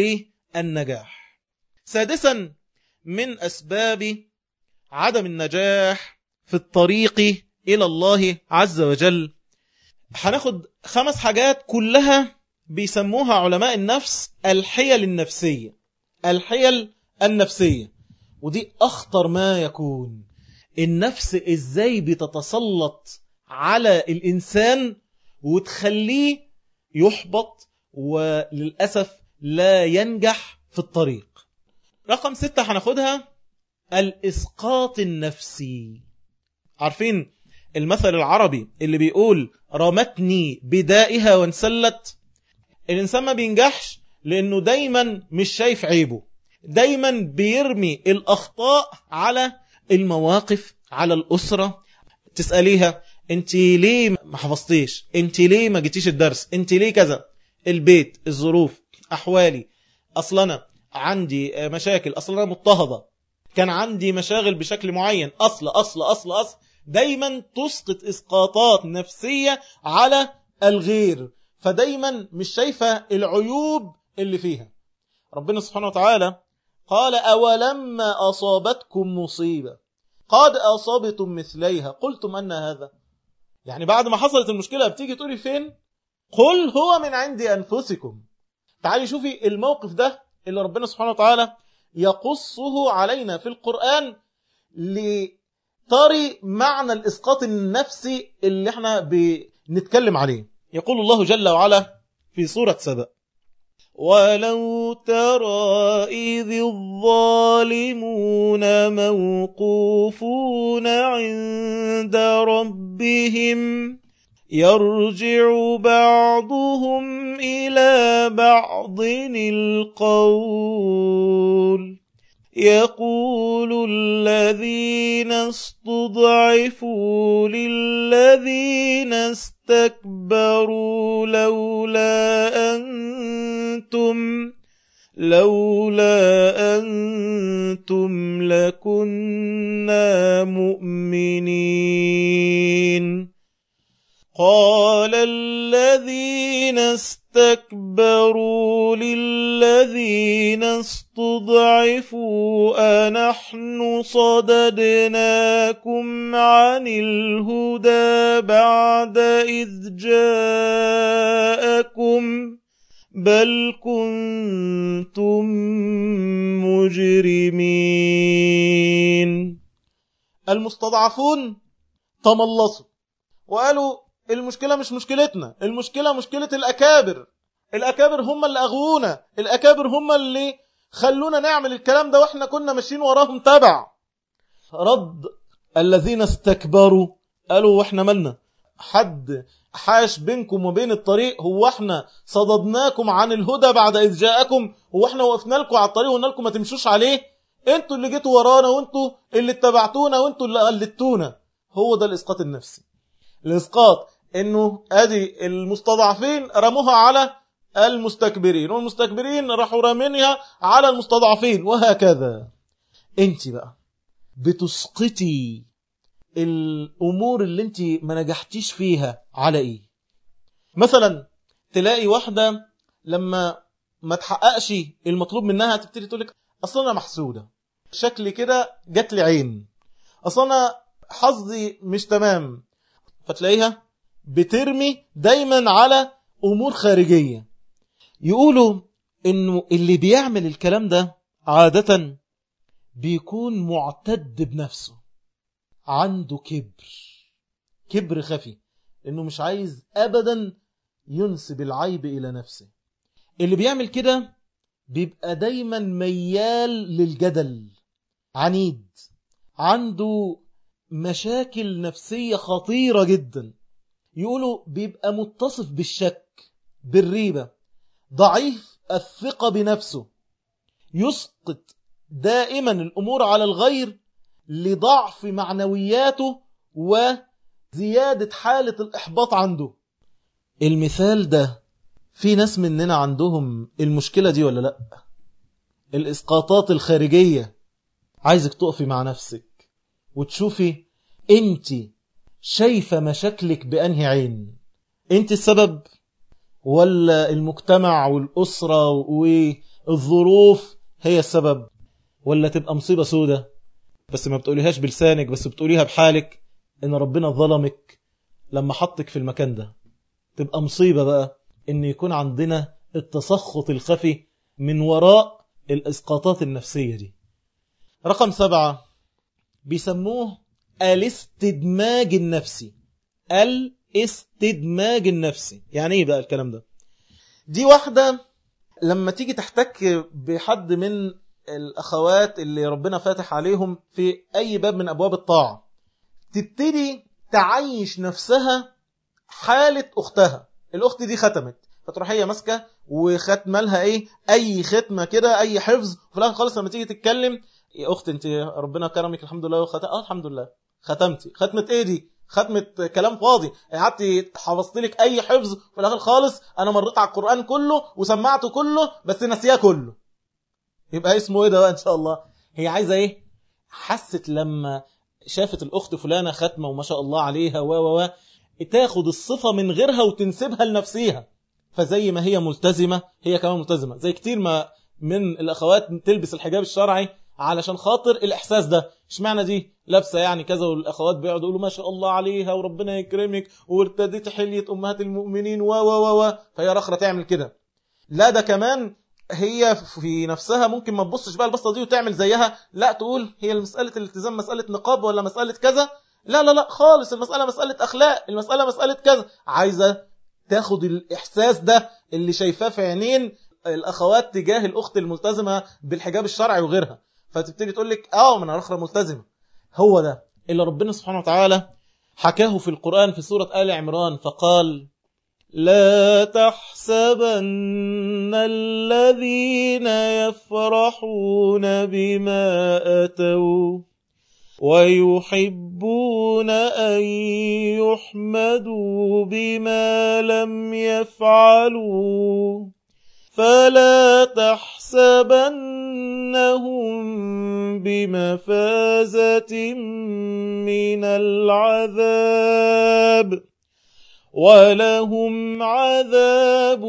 للنجاح سادسا من اسباب عدم النجاح في الطريق الى الله عز وجل هناخد خمس حاجات كلها بيسموها علماء النفس الحيل النفسية الحيل النفسية ودي أخطر ما يكون النفس إزاي بتتسلط على الإنسان وتخليه يحبط وللأسف لا ينجح في الطريق رقم ستة هناخدها الإسقاط النفسي عارفين المثل العربي اللي بيقول رمتني بدائها وانسلت الإنسان ما بينجحش لأنه دايما مش شايف عيبه دايما بيرمي الأخطاء على المواقف على الأسرة تسأليها انت ليه ما حفظتيش انت ليه ما جيتيش الدرس انت ليه كذا البيت الظروف أحوالي أصلا عندي مشاكل أصلا مضطهدة كان عندي مشاغل بشكل معين أصل أصل أصل أصل دايما تسقط إسقاطات نفسية على الغير فدايما مش شايفة العيوب اللي فيها ربنا سبحانه وتعالى قال أولما أصابتكم مصيبة قد أصابتم مثليها قلتم أن هذا يعني بعد ما حصلت المشكلة بتيجي تقولي فين قل هو من عند أنفسكم تعالي شوفي الموقف ده اللي ربنا سبحانه وتعالى يقصه علينا في القرآن لتري معنى الإسقاط النفسي اللي احنا بنتكلم عليه يقول الله جل وعلا في سورة سبأ ولو ترى إذ الظالمون موقوفون عند ربهم يرجع بعضهم إلى بعض القول يقول الذين استضعفوا للذين استكبروا لولا أنتم لولا أنتم لكنا مؤمنين قال الذين استكبروا للذين استضعفوا أنحن صددناكم عن الهدى بعد إذ جاءكم بل كنتم مجرمين المستضعفون تملصوا وقالوا المشكلة مش مشكلتنا المشكلة مشكلة الأكابر الأكابر هم اللي أغوونا الأكابر هم اللي خلونا نعمل الكلام ده وإحنا كنا ماشيين وراهم تبع رد الذين استكبروا قالوا وإحنا مالنا حد حاش بينكم وبين الطريق هو احنا صددناكم عن الهدى بعد إذ جاءكم هو احنا وقفنا لكم على الطريق وقلنا لكم ما تمشوش عليه انتوا اللي جيتوا ورانا وانتوا اللي اتبعتونا وانتوا اللي قلدتونا هو ده الإسقاط النفسي الإسقاط انه ادي المستضعفين رموها على المستكبرين والمستكبرين راحوا رامينها على المستضعفين وهكذا انت بقى بتسقطي الامور اللي انت ما نجحتيش فيها على ايه مثلا تلاقي واحدة لما ما تحققش المطلوب منها تبتدي تقول لك اصلا انا محسودة شكلي كده جات لي عين اصلا انا حظي مش تمام فتلاقيها بترمي دايما على امور خارجية يقولوا انه اللي بيعمل الكلام ده عادة بيكون معتد بنفسه عنده كبر كبر خفي انه مش عايز ابدا ينسب العيب الى نفسه اللي بيعمل كده بيبقى دايما ميال للجدل عنيد عنده مشاكل نفسية خطيرة جدا يقولوا بيبقى متصف بالشك بالريبة ضعيف الثقة بنفسه يسقط دائما الأمور على الغير لضعف معنوياته وزيادة حالة الإحباط عنده المثال ده في ناس مننا عندهم المشكلة دي ولا لأ الإسقاطات الخارجية عايزك تقفي مع نفسك وتشوفي انت شايفة مشاكلك بأنهي عين انت السبب ولا المجتمع والأسرة والظروف هي السبب ولا تبقى مصيبة سودة بس ما بتقوليهاش بلسانك بس بتقوليها بحالك ان ربنا ظلمك لما حطك في المكان ده تبقى مصيبة بقى ان يكون عندنا التسخط الخفي من وراء الاسقاطات النفسية دي رقم سبعة بيسموه الاستدماج النفسي الاستدماج النفسي يعني ايه بقى الكلام ده دي واحدة لما تيجي تحتك بحد من الأخوات اللي ربنا فاتح عليهم في أي باب من أبواب الطاعة تبتدي تعيش نفسها حالة أختها الأخت دي ختمت فتروح هي ماسكة وختمة لها إيه أي ختمة كده أي حفظ وفي الآخر خالص لما تيجي تتكلم يا أخت أنت ربنا كرمك الحمد لله وختم آه الحمد لله ختمتي ختمة إيه دي ختمة كلام فاضي قعدت حفظت لك اي حفظ في الاخر خالص انا مريت على القرآن كله وسمعته كله بس نسياه كله يبقى اسمه ايه ده بقى ان شاء الله هي عايزة ايه حست لما شافت الاخت فلانة ختمة وما شاء الله عليها و و و تاخد الصفة من غيرها وتنسبها لنفسها فزي ما هي ملتزمة هي كمان ملتزمة زي كتير ما من الاخوات تلبس الحجاب الشرعي علشان خاطر الاحساس ده اشمعنى دي لابسه يعني كذا والاخوات بيقعدوا يقولوا ما شاء الله عليها وربنا يكرمك وارتديت حليه امهات المؤمنين و و و فهي رخره تعمل كده لا ده كمان هي في نفسها ممكن ما تبصش بقى البصه دي وتعمل زيها لا تقول هي مساله الالتزام مساله نقاب ولا مساله كذا لا لا لا خالص المساله مساله اخلاق المساله مساله كذا عايزه تاخد الاحساس ده اللي شايفاه في عينين الاخوات تجاه الاخت الملتزمه بالحجاب الشرعي وغيرها فتبتدي تقول لك اه من الاخره ملتزمه هو ده اللي ربنا سبحانه وتعالى حكاه في القرآن في سورة آل عمران فقال لا تحسبن الذين يفرحون بما أتوا ويحبون أن يحمدوا بما لم يفعلوا فلا تحسبنهم بمفازة من العذاب ولهم عذاب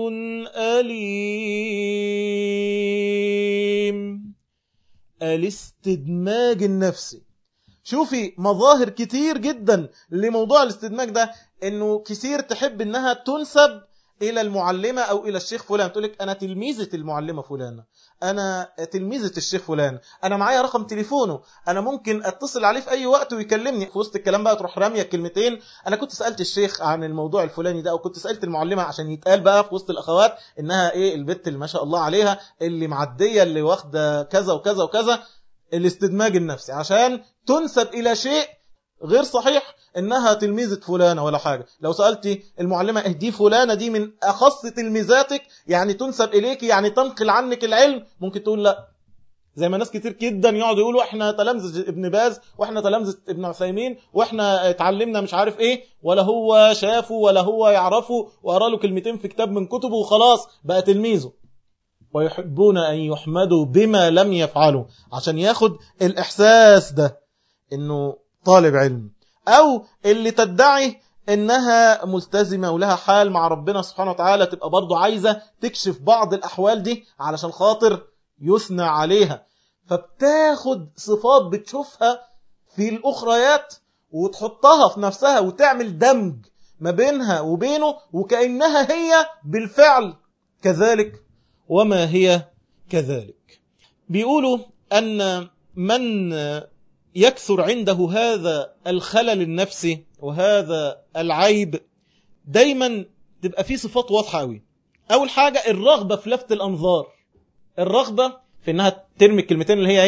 أليم الاستدماج النفسي شوفي مظاهر كتير جدا لموضوع الاستدماج ده انه كثير تحب انها تنسب الى المعلمة او الى الشيخ فلان تقول لك انا تلميذة المعلمة فلانة انا تلميذة الشيخ فلان انا معايا رقم تليفونه انا ممكن اتصل عليه في اي وقت ويكلمني في وسط الكلام بقى تروح رامية كلمتين انا كنت سألت الشيخ عن الموضوع الفلاني ده او كنت سألت المعلمة عشان يتقال بقى في وسط الاخوات انها ايه البت اللي ما شاء الله عليها اللي معدية اللي واخدة كذا وكذا وكذا الاستدماج النفسي عشان تنسب الى شيء غير صحيح انها تلميذة فلانة ولا حاجة لو سألتي المعلمة اهدي فلانة دي من اخص تلميذاتك يعني تنسب اليك يعني تنقل عنك العلم ممكن تقول لا زي ما ناس كتير جدا يقعدوا يقولوا احنا تلامذة ابن باز واحنا تلامذة ابن عثيمين واحنا اتعلمنا مش عارف ايه ولا هو شافه ولا هو يعرفه وقرا له كلمتين في كتاب من كتبه وخلاص بقى تلميذه ويحبون ان يحمدوا بما لم يفعلوا عشان ياخد الاحساس ده انه طالب علم او اللي تدعي انها ملتزمة ولها حال مع ربنا سبحانه وتعالى تبقى برضو عايزة تكشف بعض الاحوال دي علشان خاطر يثنى عليها فبتاخد صفات بتشوفها في الاخريات وتحطها في نفسها وتعمل دمج ما بينها وبينه وكأنها هي بالفعل كذلك وما هي كذلك بيقولوا أن من يكثر عنده هذا الخلل النفسي وهذا العيب دايما تبقى فيه صفات واضحة قوي أول حاجة الرغبة في لفت الأنظار الرغبة في أنها ترمي الكلمتين اللي هي إيه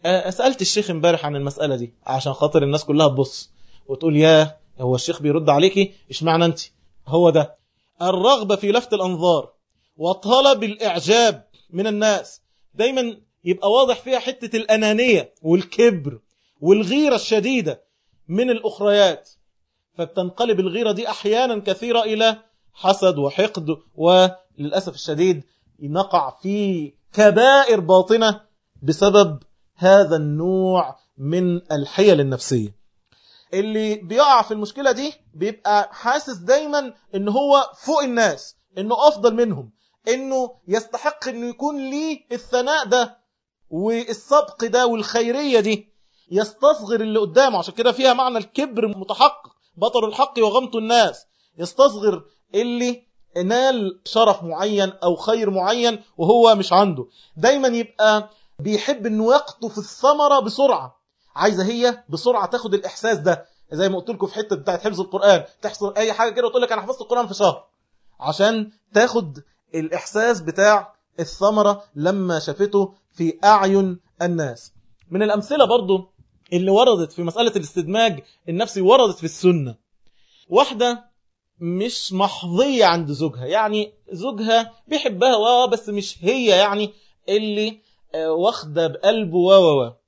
آه، سألت الشيخ امبارح عن المسألة دي عشان خاطر الناس كلها تبص وتقول يا هو الشيخ بيرد عليكي اشمعنى انت هو ده الرغبة في لفت الأنظار وطلب الإعجاب من الناس دايما يبقى واضح فيها حتة الأنانية والكبر والغيرة الشديدة من الأخريات فبتنقلب الغيرة دي أحيانا كثيرة إلى حسد وحقد وللأسف الشديد نقع في كبائر باطنة بسبب هذا النوع من الحيل النفسية اللي بيقع في المشكلة دي بيبقى حاسس دايما ان هو فوق الناس انه افضل منهم انه يستحق انه يكون ليه الثناء ده والسبق ده والخيرية دي يستصغر اللي قدامه عشان كده فيها معنى الكبر متحقق بطر الحق وغمط الناس يستصغر اللي نال شرف معين او خير معين وهو مش عنده دايما يبقى بيحب انه يقطف الثمرة بسرعة عايزة هي بسرعة تاخد الاحساس ده زي ما قلت لكم في حتة بتاعت حفظ القرآن تحصل اي حاجة كده وتقول لك انا حفظت القرآن في شهر عشان تاخد الاحساس بتاع الثمرة لما شافته في اعين الناس من الامثلة برضو اللي وردت في مسألة الاستدماج النفسي وردت في السنة واحدة مش محظية عند زوجها يعني زوجها بيحبها و بس مش هي يعني اللي آه، واخدة بقلبه و و و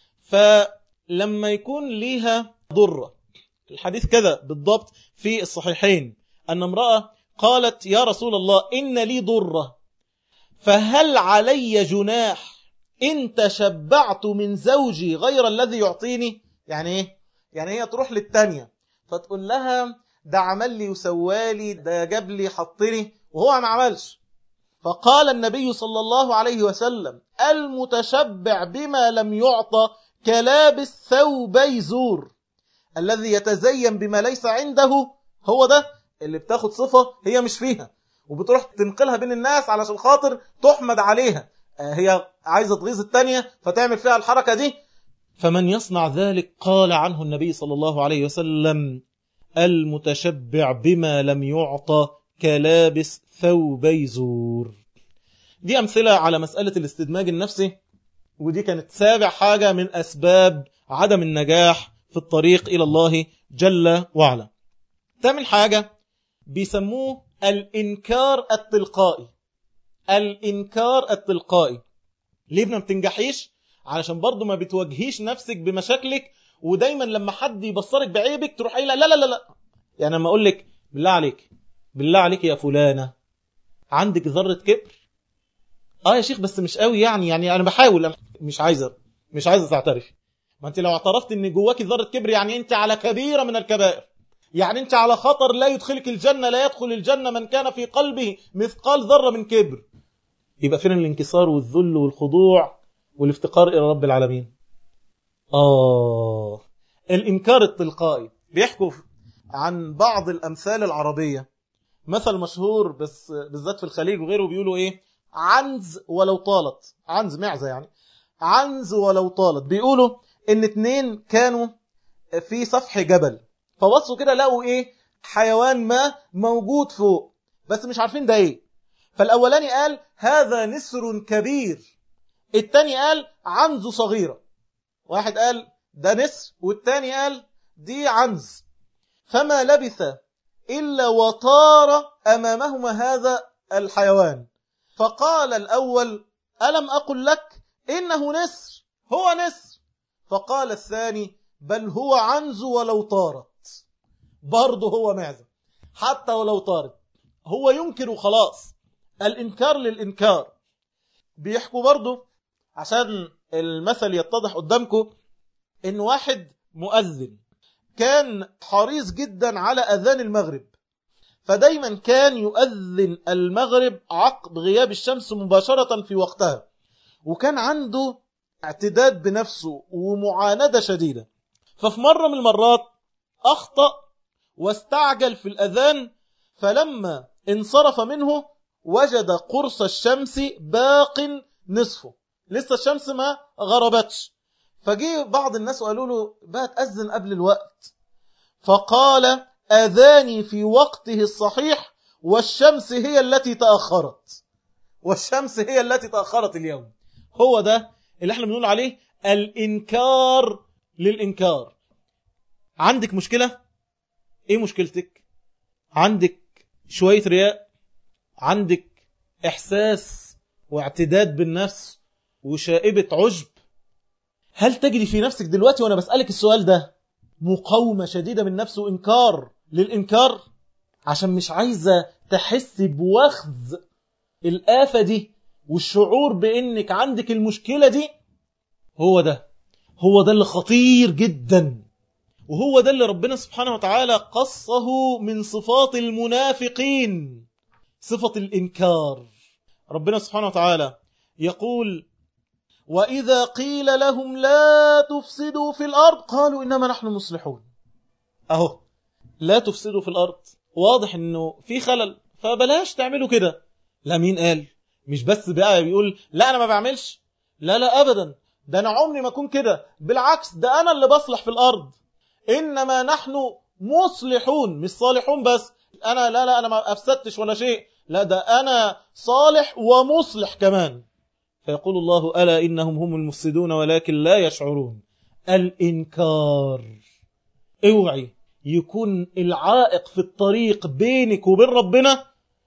فلما يكون ليها ضرة الحديث كذا بالضبط في الصحيحين أن امرأة قالت يا رسول الله إن لي ضرة فهل علي جناح إن تشبعت من زوجي غير الذي يعطيني يعني إيه؟ يعني هي تروح للتانية فتقول لها ده عمل لي وسوالي ده جاب لي حط لي وهو ما عملش فقال النبي صلى الله عليه وسلم المتشبع بما لم يعطى كلابس ثوبي زور الذي يتزين بما ليس عنده هو ده اللي بتاخد صفة هي مش فيها وبتروح تنقلها بين الناس علشان خاطر تحمد عليها آه، هي عايزة تغيظ التانية فتعمل فيها الحركة دي فمن يصنع ذلك قال عنه النبي صلى الله عليه وسلم المتشبع بما لم يعطى كلابس ثوبي زور دي أمثلة على مسألة الاستدماج النفسي ودي كانت سابع حاجة من أسباب عدم النجاح في الطريق إلى الله جل وعلا ثامن حاجة بيسموه الإنكار التلقائي الإنكار التلقائي ليه ما بتنجحيش علشان برضو ما بتواجهيش نفسك بمشاكلك ودايما لما حد يبصرك بعيبك تروح قايله لا لا لا لا يعني لما اقول لك بالله عليك بالله عليك يا فلانه عندك ذره كبر اه يا شيخ بس مش قوي يعني يعني انا بحاول مش عايزه مش عايزه تعترفي ما انت لو اعترفت ان جواكي ذره كبر يعني انت على كبيره من الكبائر يعني انت على خطر لا يدخلك الجنه لا يدخل الجنه من كان في قلبه مثقال ذره من كبر يبقى فين الانكسار والذل والخضوع والافتقار الى رب العالمين آه الإنكار التلقائي بيحكوا عن بعض الأمثال العربية مثل مشهور بس بالذات في الخليج وغيره بيقولوا إيه عنز ولو طالت عنز معزة يعني عنز ولو طالت بيقولوا إن اتنين كانوا في سفح جبل فبصوا كده لقوا إيه حيوان ما موجود فوق بس مش عارفين ده إيه فالأولاني قال هذا نسر كبير التاني قال عنز صغيرة واحد قال ده نسر والتاني قال دي عنز فما لبث إلا وطار أمامهما هذا الحيوان فقال الأول ألم أقل لك إنه نسر هو نسر فقال الثاني بل هو عنز ولو طارت برضه هو معزة حتى ولو طارت هو ينكر وخلاص الإنكار للإنكار بيحكوا برضه عشان المثل يتضح قدامكم ان واحد مؤذن كان حريص جدا على اذان المغرب فدايما كان يؤذن المغرب عقب غياب الشمس مباشرة في وقتها وكان عنده اعتداد بنفسه ومعاندة شديدة ففي مرة من المرات أخطأ واستعجل في الأذان فلما انصرف منه وجد قرص الشمس باق نصفه لسه الشمس ما غربتش فجي بعض الناس وقالوا له بقى تأذن قبل الوقت فقال أذاني في وقته الصحيح والشمس هي التي تأخرت والشمس هي التي تأخرت اليوم هو ده اللي احنا بنقول عليه الإنكار للإنكار عندك مشكلة ايه مشكلتك عندك شوية رياء عندك احساس واعتداد بالنفس وشائبة عجب هل تجري في نفسك دلوقتي وانا بسألك السؤال ده مقاومة شديدة من نفس وانكار للانكار عشان مش عايزة تحس بوخز الآفة دي والشعور بانك عندك المشكلة دي هو ده هو ده اللي خطير جدا وهو ده اللي ربنا سبحانه وتعالى قصه من صفات المنافقين صفة الإنكار ربنا سبحانه وتعالى يقول وإذا قيل لهم لا تفسدوا في الأرض قالوا إنما نحن مصلحون أهو لا تفسدوا في الأرض واضح إنه في خلل فبلاش تعملوا كده لا مين قال مش بس بقى بيقول لا أنا ما بعملش لا لا أبدا ده أنا عمري ما أكون كده بالعكس ده أنا اللي بصلح في الأرض إنما نحن مصلحون مش صالحون بس أنا لا لا أنا ما أفسدتش ولا شيء لا ده أنا صالح ومصلح كمان فيقول الله ألا إنهم هم المفسدون ولكن لا يشعرون الإنكار اوعي يكون العائق في الطريق بينك وبين ربنا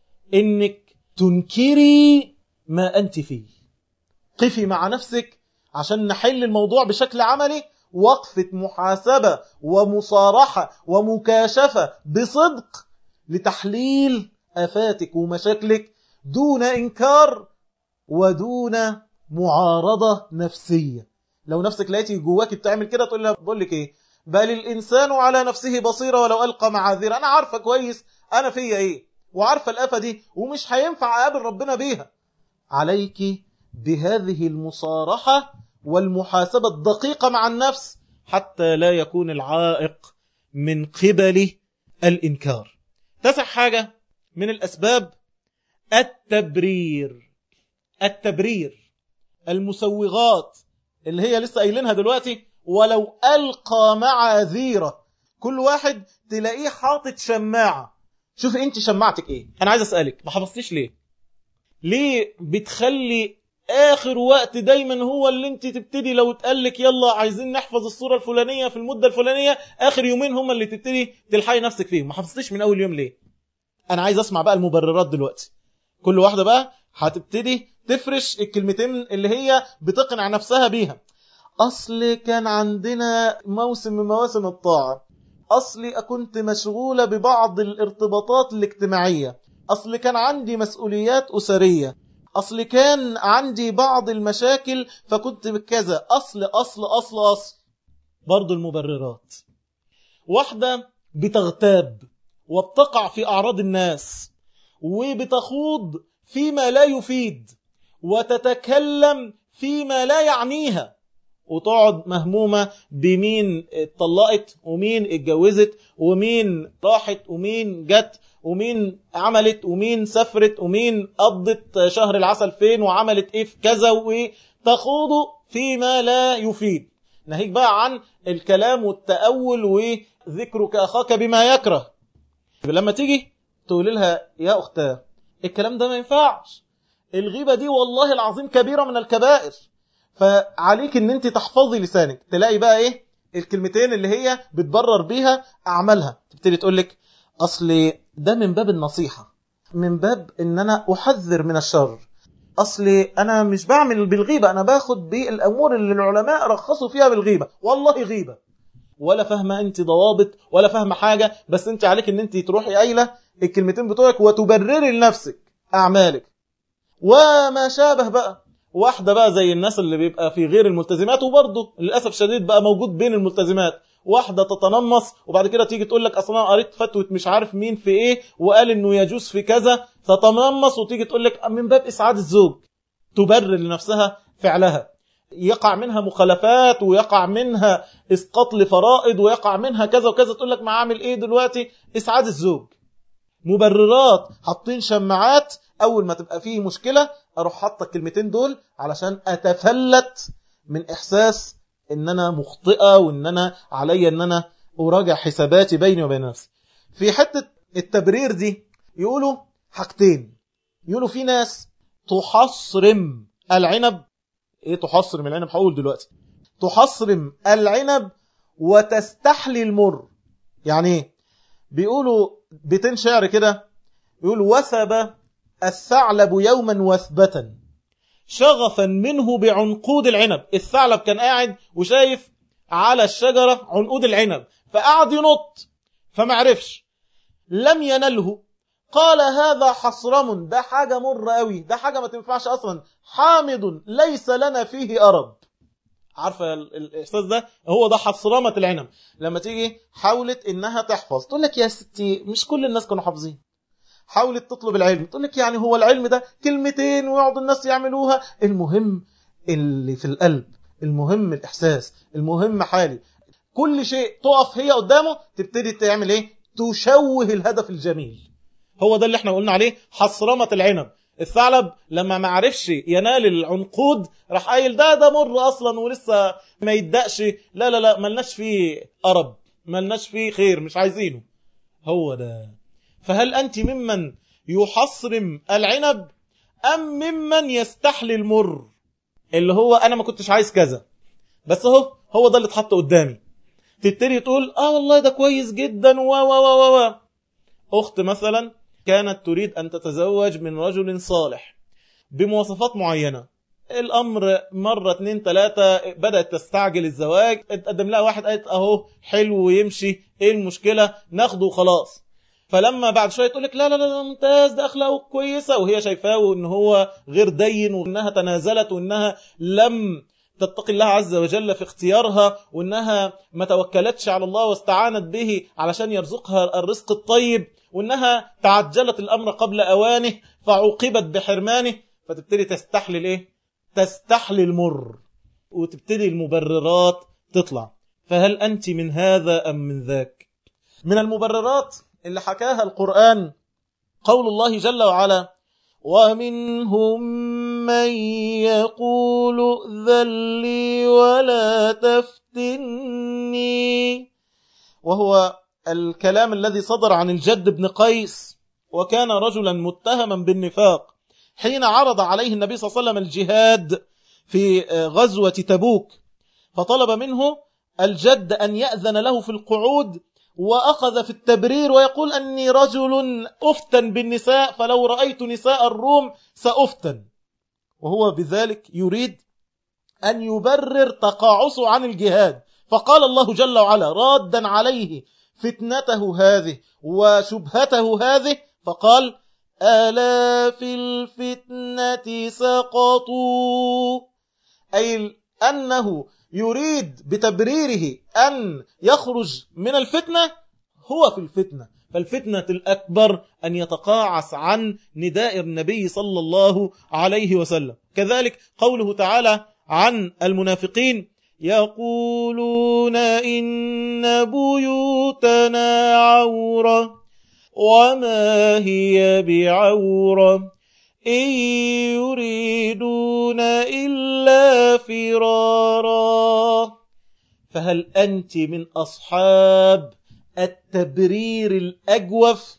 إنك تنكري ما أنت فيه قفي مع نفسك عشان نحل الموضوع بشكل عملي وقفة محاسبة ومصارحة ومكاشفة بصدق لتحليل آفاتك ومشاكلك دون إنكار ودون معارضة نفسية لو نفسك لقيتي جواك بتعمل كده تقول لها بقول لك ايه بل الانسان على نفسه بصيرة ولو القى معاذير انا عارفه كويس انا فيا ايه وعارفه الافه دي ومش هينفع اقابل ربنا بيها عليك بهذه المصارحة والمحاسبة الدقيقة مع النفس حتى لا يكون العائق من قبل الإنكار تسع حاجة من الأسباب التبرير التبرير المسوغات اللي هي لسه قايلينها دلوقتي ولو ألقى معاذيره كل واحد تلاقيه حاطط شماعة شوف انت شماعتك ايه انا عايز اسألك ما حفظتيش ليه ليه بتخلي اخر وقت دايما هو اللي انت تبتدي لو اتقالك يلا عايزين نحفظ الصورة الفلانية في المدة الفلانية اخر يومين هم اللي تبتدي تلحقي نفسك فيهم ما حفظتيش من اول يوم ليه انا عايز اسمع بقى المبررات دلوقتي كل واحدة بقى هتبتدي تفرش الكلمتين اللي هي بتقنع نفسها بيها اصل كان عندنا موسم من مواسم الطاعة اصلي كنت مشغولة ببعض الارتباطات الاجتماعية اصل كان عندي مسؤوليات اسرية اصل كان عندي بعض المشاكل فكنت بكذا اصل اصل اصل اصل برضو المبررات واحدة بتغتاب وبتقع في اعراض الناس وبتخوض فيما لا يفيد وتتكلم فيما لا يعنيها وتقعد مهمومة بمين اتطلقت ومين اتجوزت ومين راحت ومين جت ومين عملت ومين سافرت ومين قضت شهر العسل فين وعملت ايه في كذا وايه تخوض فيما لا يفيد ناهيك بقى عن الكلام والتأول وذكرك أخاك بما يكره لما تيجي تقول لها يا أختاه الكلام ده ما ينفعش الغيبة دي والله العظيم كبيرة من الكبائر فعليك ان انت تحفظي لسانك تلاقي بقى ايه الكلمتين اللي هي بتبرر بيها اعمالها تبتدي تقول لك اصل ده من باب النصيحة من باب ان انا احذر من الشر اصل انا مش بعمل بالغيبة انا باخد بالامور اللي العلماء رخصوا فيها بالغيبة والله غيبة ولا فاهمة انت ضوابط ولا فاهمة حاجة بس انت عليك ان انت تروحي قايلة الكلمتين بتوعك وتبرري لنفسك اعمالك وما شابه بقى واحدة بقى زي الناس اللي بيبقى في غير الملتزمات وبرضه للأسف شديد بقى موجود بين الملتزمات واحدة تتنمص وبعد كده تيجي تقول لك أصلا قريت فتوى مش عارف مين في إيه وقال إنه يجوز في كذا تتنمص وتيجي تقول لك من باب إسعاد الزوج تبرر لنفسها فعلها يقع منها مخالفات ويقع منها اسقاط لفرائض ويقع منها كذا وكذا تقول لك ما عامل ايه دلوقتي اسعاد الزوج مبررات حاطين شماعات اول ما تبقى فيه مشكلة اروح حاطه الكلمتين دول علشان اتفلت من احساس ان انا مخطئة وان انا عليا ان انا اراجع حساباتي بيني وبين نفسي في حتة التبرير دي يقولوا حاجتين يقولوا في ناس تحصرم العنب ايه تحصرم العنب هقول دلوقتي تحصرم العنب وتستحلي المر يعني ايه بيقولوا بيتين شعر كده يقول وثب الثعلب يوما وثبة شغفا منه بعنقود العنب الثعلب كان قاعد وشايف على الشجرة عنقود العنب فقعد ينط فمعرفش لم ينله قال هذا حصرم ده حاجة مر قوي ده حاجة ما تنفعش أصلا حامض ليس لنا فيه أرب عارفة الإحساس ده هو ده حصرمة العنب لما تيجي حاولت إنها تحفظ تقول لك يا ستي مش كل الناس كانوا حافظين حاولت تطلب العلم تقول لك يعني هو العلم ده كلمتين ويقعد الناس يعملوها المهم اللي في القلب المهم الإحساس المهم حالي كل شيء تقف هي قدامه تبتدي تعمل ايه تشوه الهدف الجميل هو ده اللي احنا قلنا عليه حصرمة العنب الثعلب لما ما عرفش ينال العنقود راح قايل ده ده مر اصلا ولسه ما يدقش لا لا لا ملناش فيه قرب ملناش فيه خير مش عايزينه هو ده فهل انت ممن يحصرم العنب ام ممن يستحلي المر اللي هو انا ما كنتش عايز كذا بس اهو هو ده اللي اتحط قدامي تبتدي تقول اه والله ده كويس جدا و و و و اخت مثلا كانت تريد ان تتزوج من رجل صالح بمواصفات معينة الامر مرة اتنين تلاتة بدأت تستعجل الزواج اتقدم لها واحد قالت اهو حلو ويمشي ايه المشكلة ناخده وخلاص فلما بعد شويه تقول لك لا لا لا ممتاز ده اخلاقه كويسه وهي شايفاه ان هو غير دين وانها تنازلت وانها لم تتقي الله عز وجل في اختيارها وانها ما توكلتش على الله واستعانت به علشان يرزقها الرزق الطيب وانها تعجلت الامر قبل اوانه فعوقبت بحرمانه فتبتدي تستحلل ايه تستحلي المر وتبتدي المبررات تطلع فهل انت من هذا ام من ذاك من المبررات اللي حكاها القرآن قول الله جل وعلا ومنهم من يقول ائذن لي ولا تفتني وهو الكلام الذي صدر عن الجد بن قيس وكان رجلا متهما بالنفاق حين عرض عليه النبي صلى الله عليه وسلم الجهاد في غزوة تبوك فطلب منه الجد أن يأذن له في القعود وأخذ في التبرير ويقول أني رجل أفتن بالنساء فلو رأيت نساء الروم سأفتن وهو بذلك يريد أن يبرر تقاعسه عن الجهاد فقال الله جل وعلا رادا عليه فتنته هذه وشبهته هذه فقال ألا في الفتنة سقطوا أي أنه يريد بتبريره أن يخرج من الفتنة هو في الفتنة فالفتنة الأكبر أن يتقاعس عن نداء النبي صلى الله عليه وسلم كذلك قوله تعالى عن المنافقين يقولون إن بيوتنا عورة وما هي بعورة إن يريدون إلا فرارا فهل أنت من أصحاب التبرير الأجوف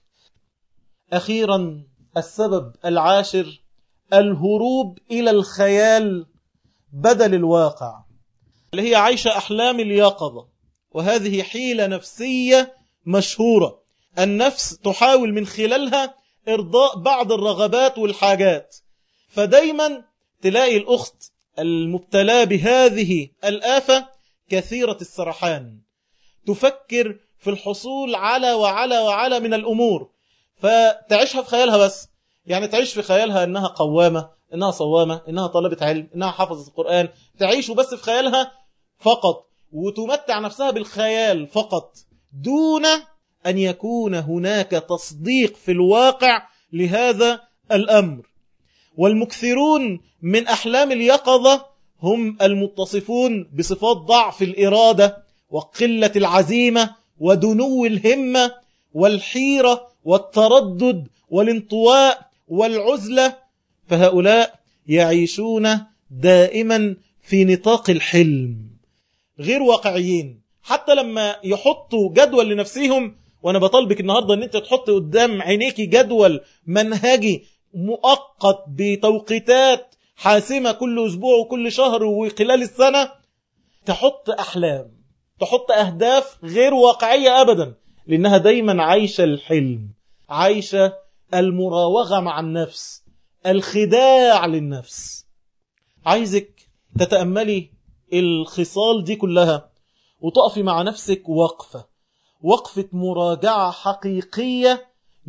أخيرا السبب العاشر الهروب إلى الخيال بدل الواقع اللي هي عيش أحلام اليقظة وهذه حيلة نفسية مشهورة النفس تحاول من خلالها إرضاء بعض الرغبات والحاجات فدايما تلاقي الأخت المبتلى بهذه الآفة كثيرة السرحان تفكر في الحصول على وعلى وعلى من الأمور فتعيشها في خيالها بس يعني تعيش في خيالها أنها قوامة إنها صوامة إنها طالبة علم إنها حافظة القرآن تعيش بس في خيالها فقط وتمتع نفسها بالخيال فقط دون أن يكون هناك تصديق في الواقع لهذا الأمر والمكثرون من أحلام اليقظة هم المتصفون بصفات ضعف الإرادة وقلة العزيمة ودنو الهمة والحيرة والتردد والانطواء والعزلة فهؤلاء يعيشون دائما في نطاق الحلم غير واقعيين حتى لما يحطوا جدول لنفسهم وانا بطالبك النهارده ان انت تحط قدام عينيكي جدول منهجي مؤقت بتوقيتات حاسمه كل اسبوع وكل شهر وخلال السنه تحط أحلام تحط أهداف غير واقعية أبدا لأنها دايما عايشة الحلم عايشة المراوغة مع النفس الخداع للنفس عايزك تتأملي الخصال دي كلها وتقفي مع نفسك وقفة وقفة مراجعة حقيقية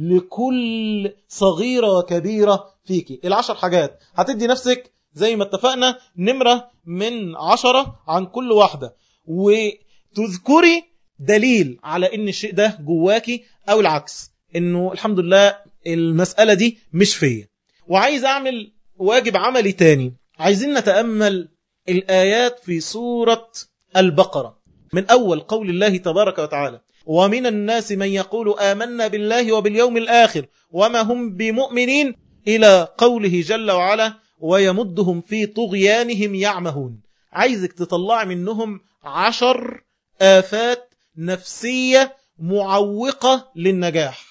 لكل صغيرة وكبيرة فيكي العشر حاجات هتدي نفسك زي ما اتفقنا نمرة من عشرة عن كل واحدة وتذكري دليل على ان الشيء ده جواكي او العكس انه الحمد لله المسألة دي مش فيا وعايز اعمل واجب عملي تاني عايزين نتأمل الآيات في سورة البقرة من أول قول الله تبارك وتعالى ومن الناس من يقول آمنا بالله وباليوم الآخر وما هم بمؤمنين إلى قوله جل وعلا ويمدهم في طغيانهم يعمهون عايزك تطلع منهم عشر آفات نفسية معوقة للنجاح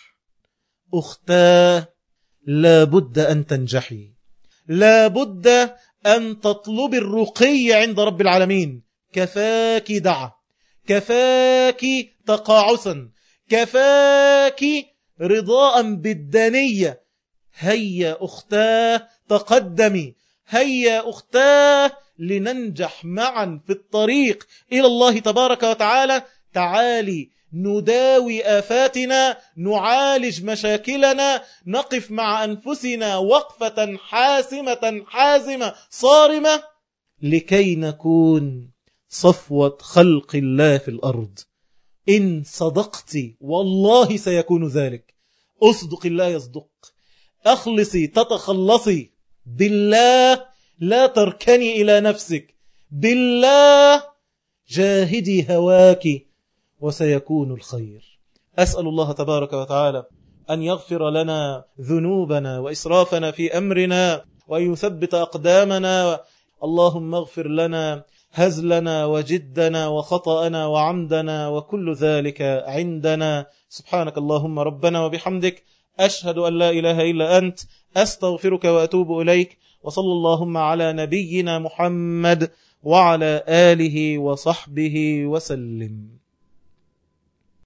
أختاه لابد أن تنجحي لابد أن تطلب الرقي عند رب العالمين كفاك دعا كفاك تقاعسا كفاك رضاء بالدنية هيا أختاه تقدمي هيا أختاه لننجح معا في الطريق إلى الله تبارك وتعالى تعالي نداوي آفاتنا نعالج مشاكلنا نقف مع أنفسنا وقفة حاسمة حازمة صارمة لكي نكون صفوة خلق الله في الأرض إن صدقت والله سيكون ذلك أصدق الله يصدق أخلصي تتخلصي بالله لا تركني إلى نفسك بالله جاهدي هواك وسيكون الخير أسأل الله تبارك وتعالى أن يغفر لنا ذنوبنا وإسرافنا في أمرنا وأن يثبت أقدامنا اللهم اغفر لنا هزلنا وجدنا وخطأنا وعمدنا وكل ذلك عندنا سبحانك اللهم ربنا وبحمدك أشهد أن لا إله إلا أنت أستغفرك وأتوب إليك وصلى اللهم على نبينا محمد وعلى آله وصحبه وسلم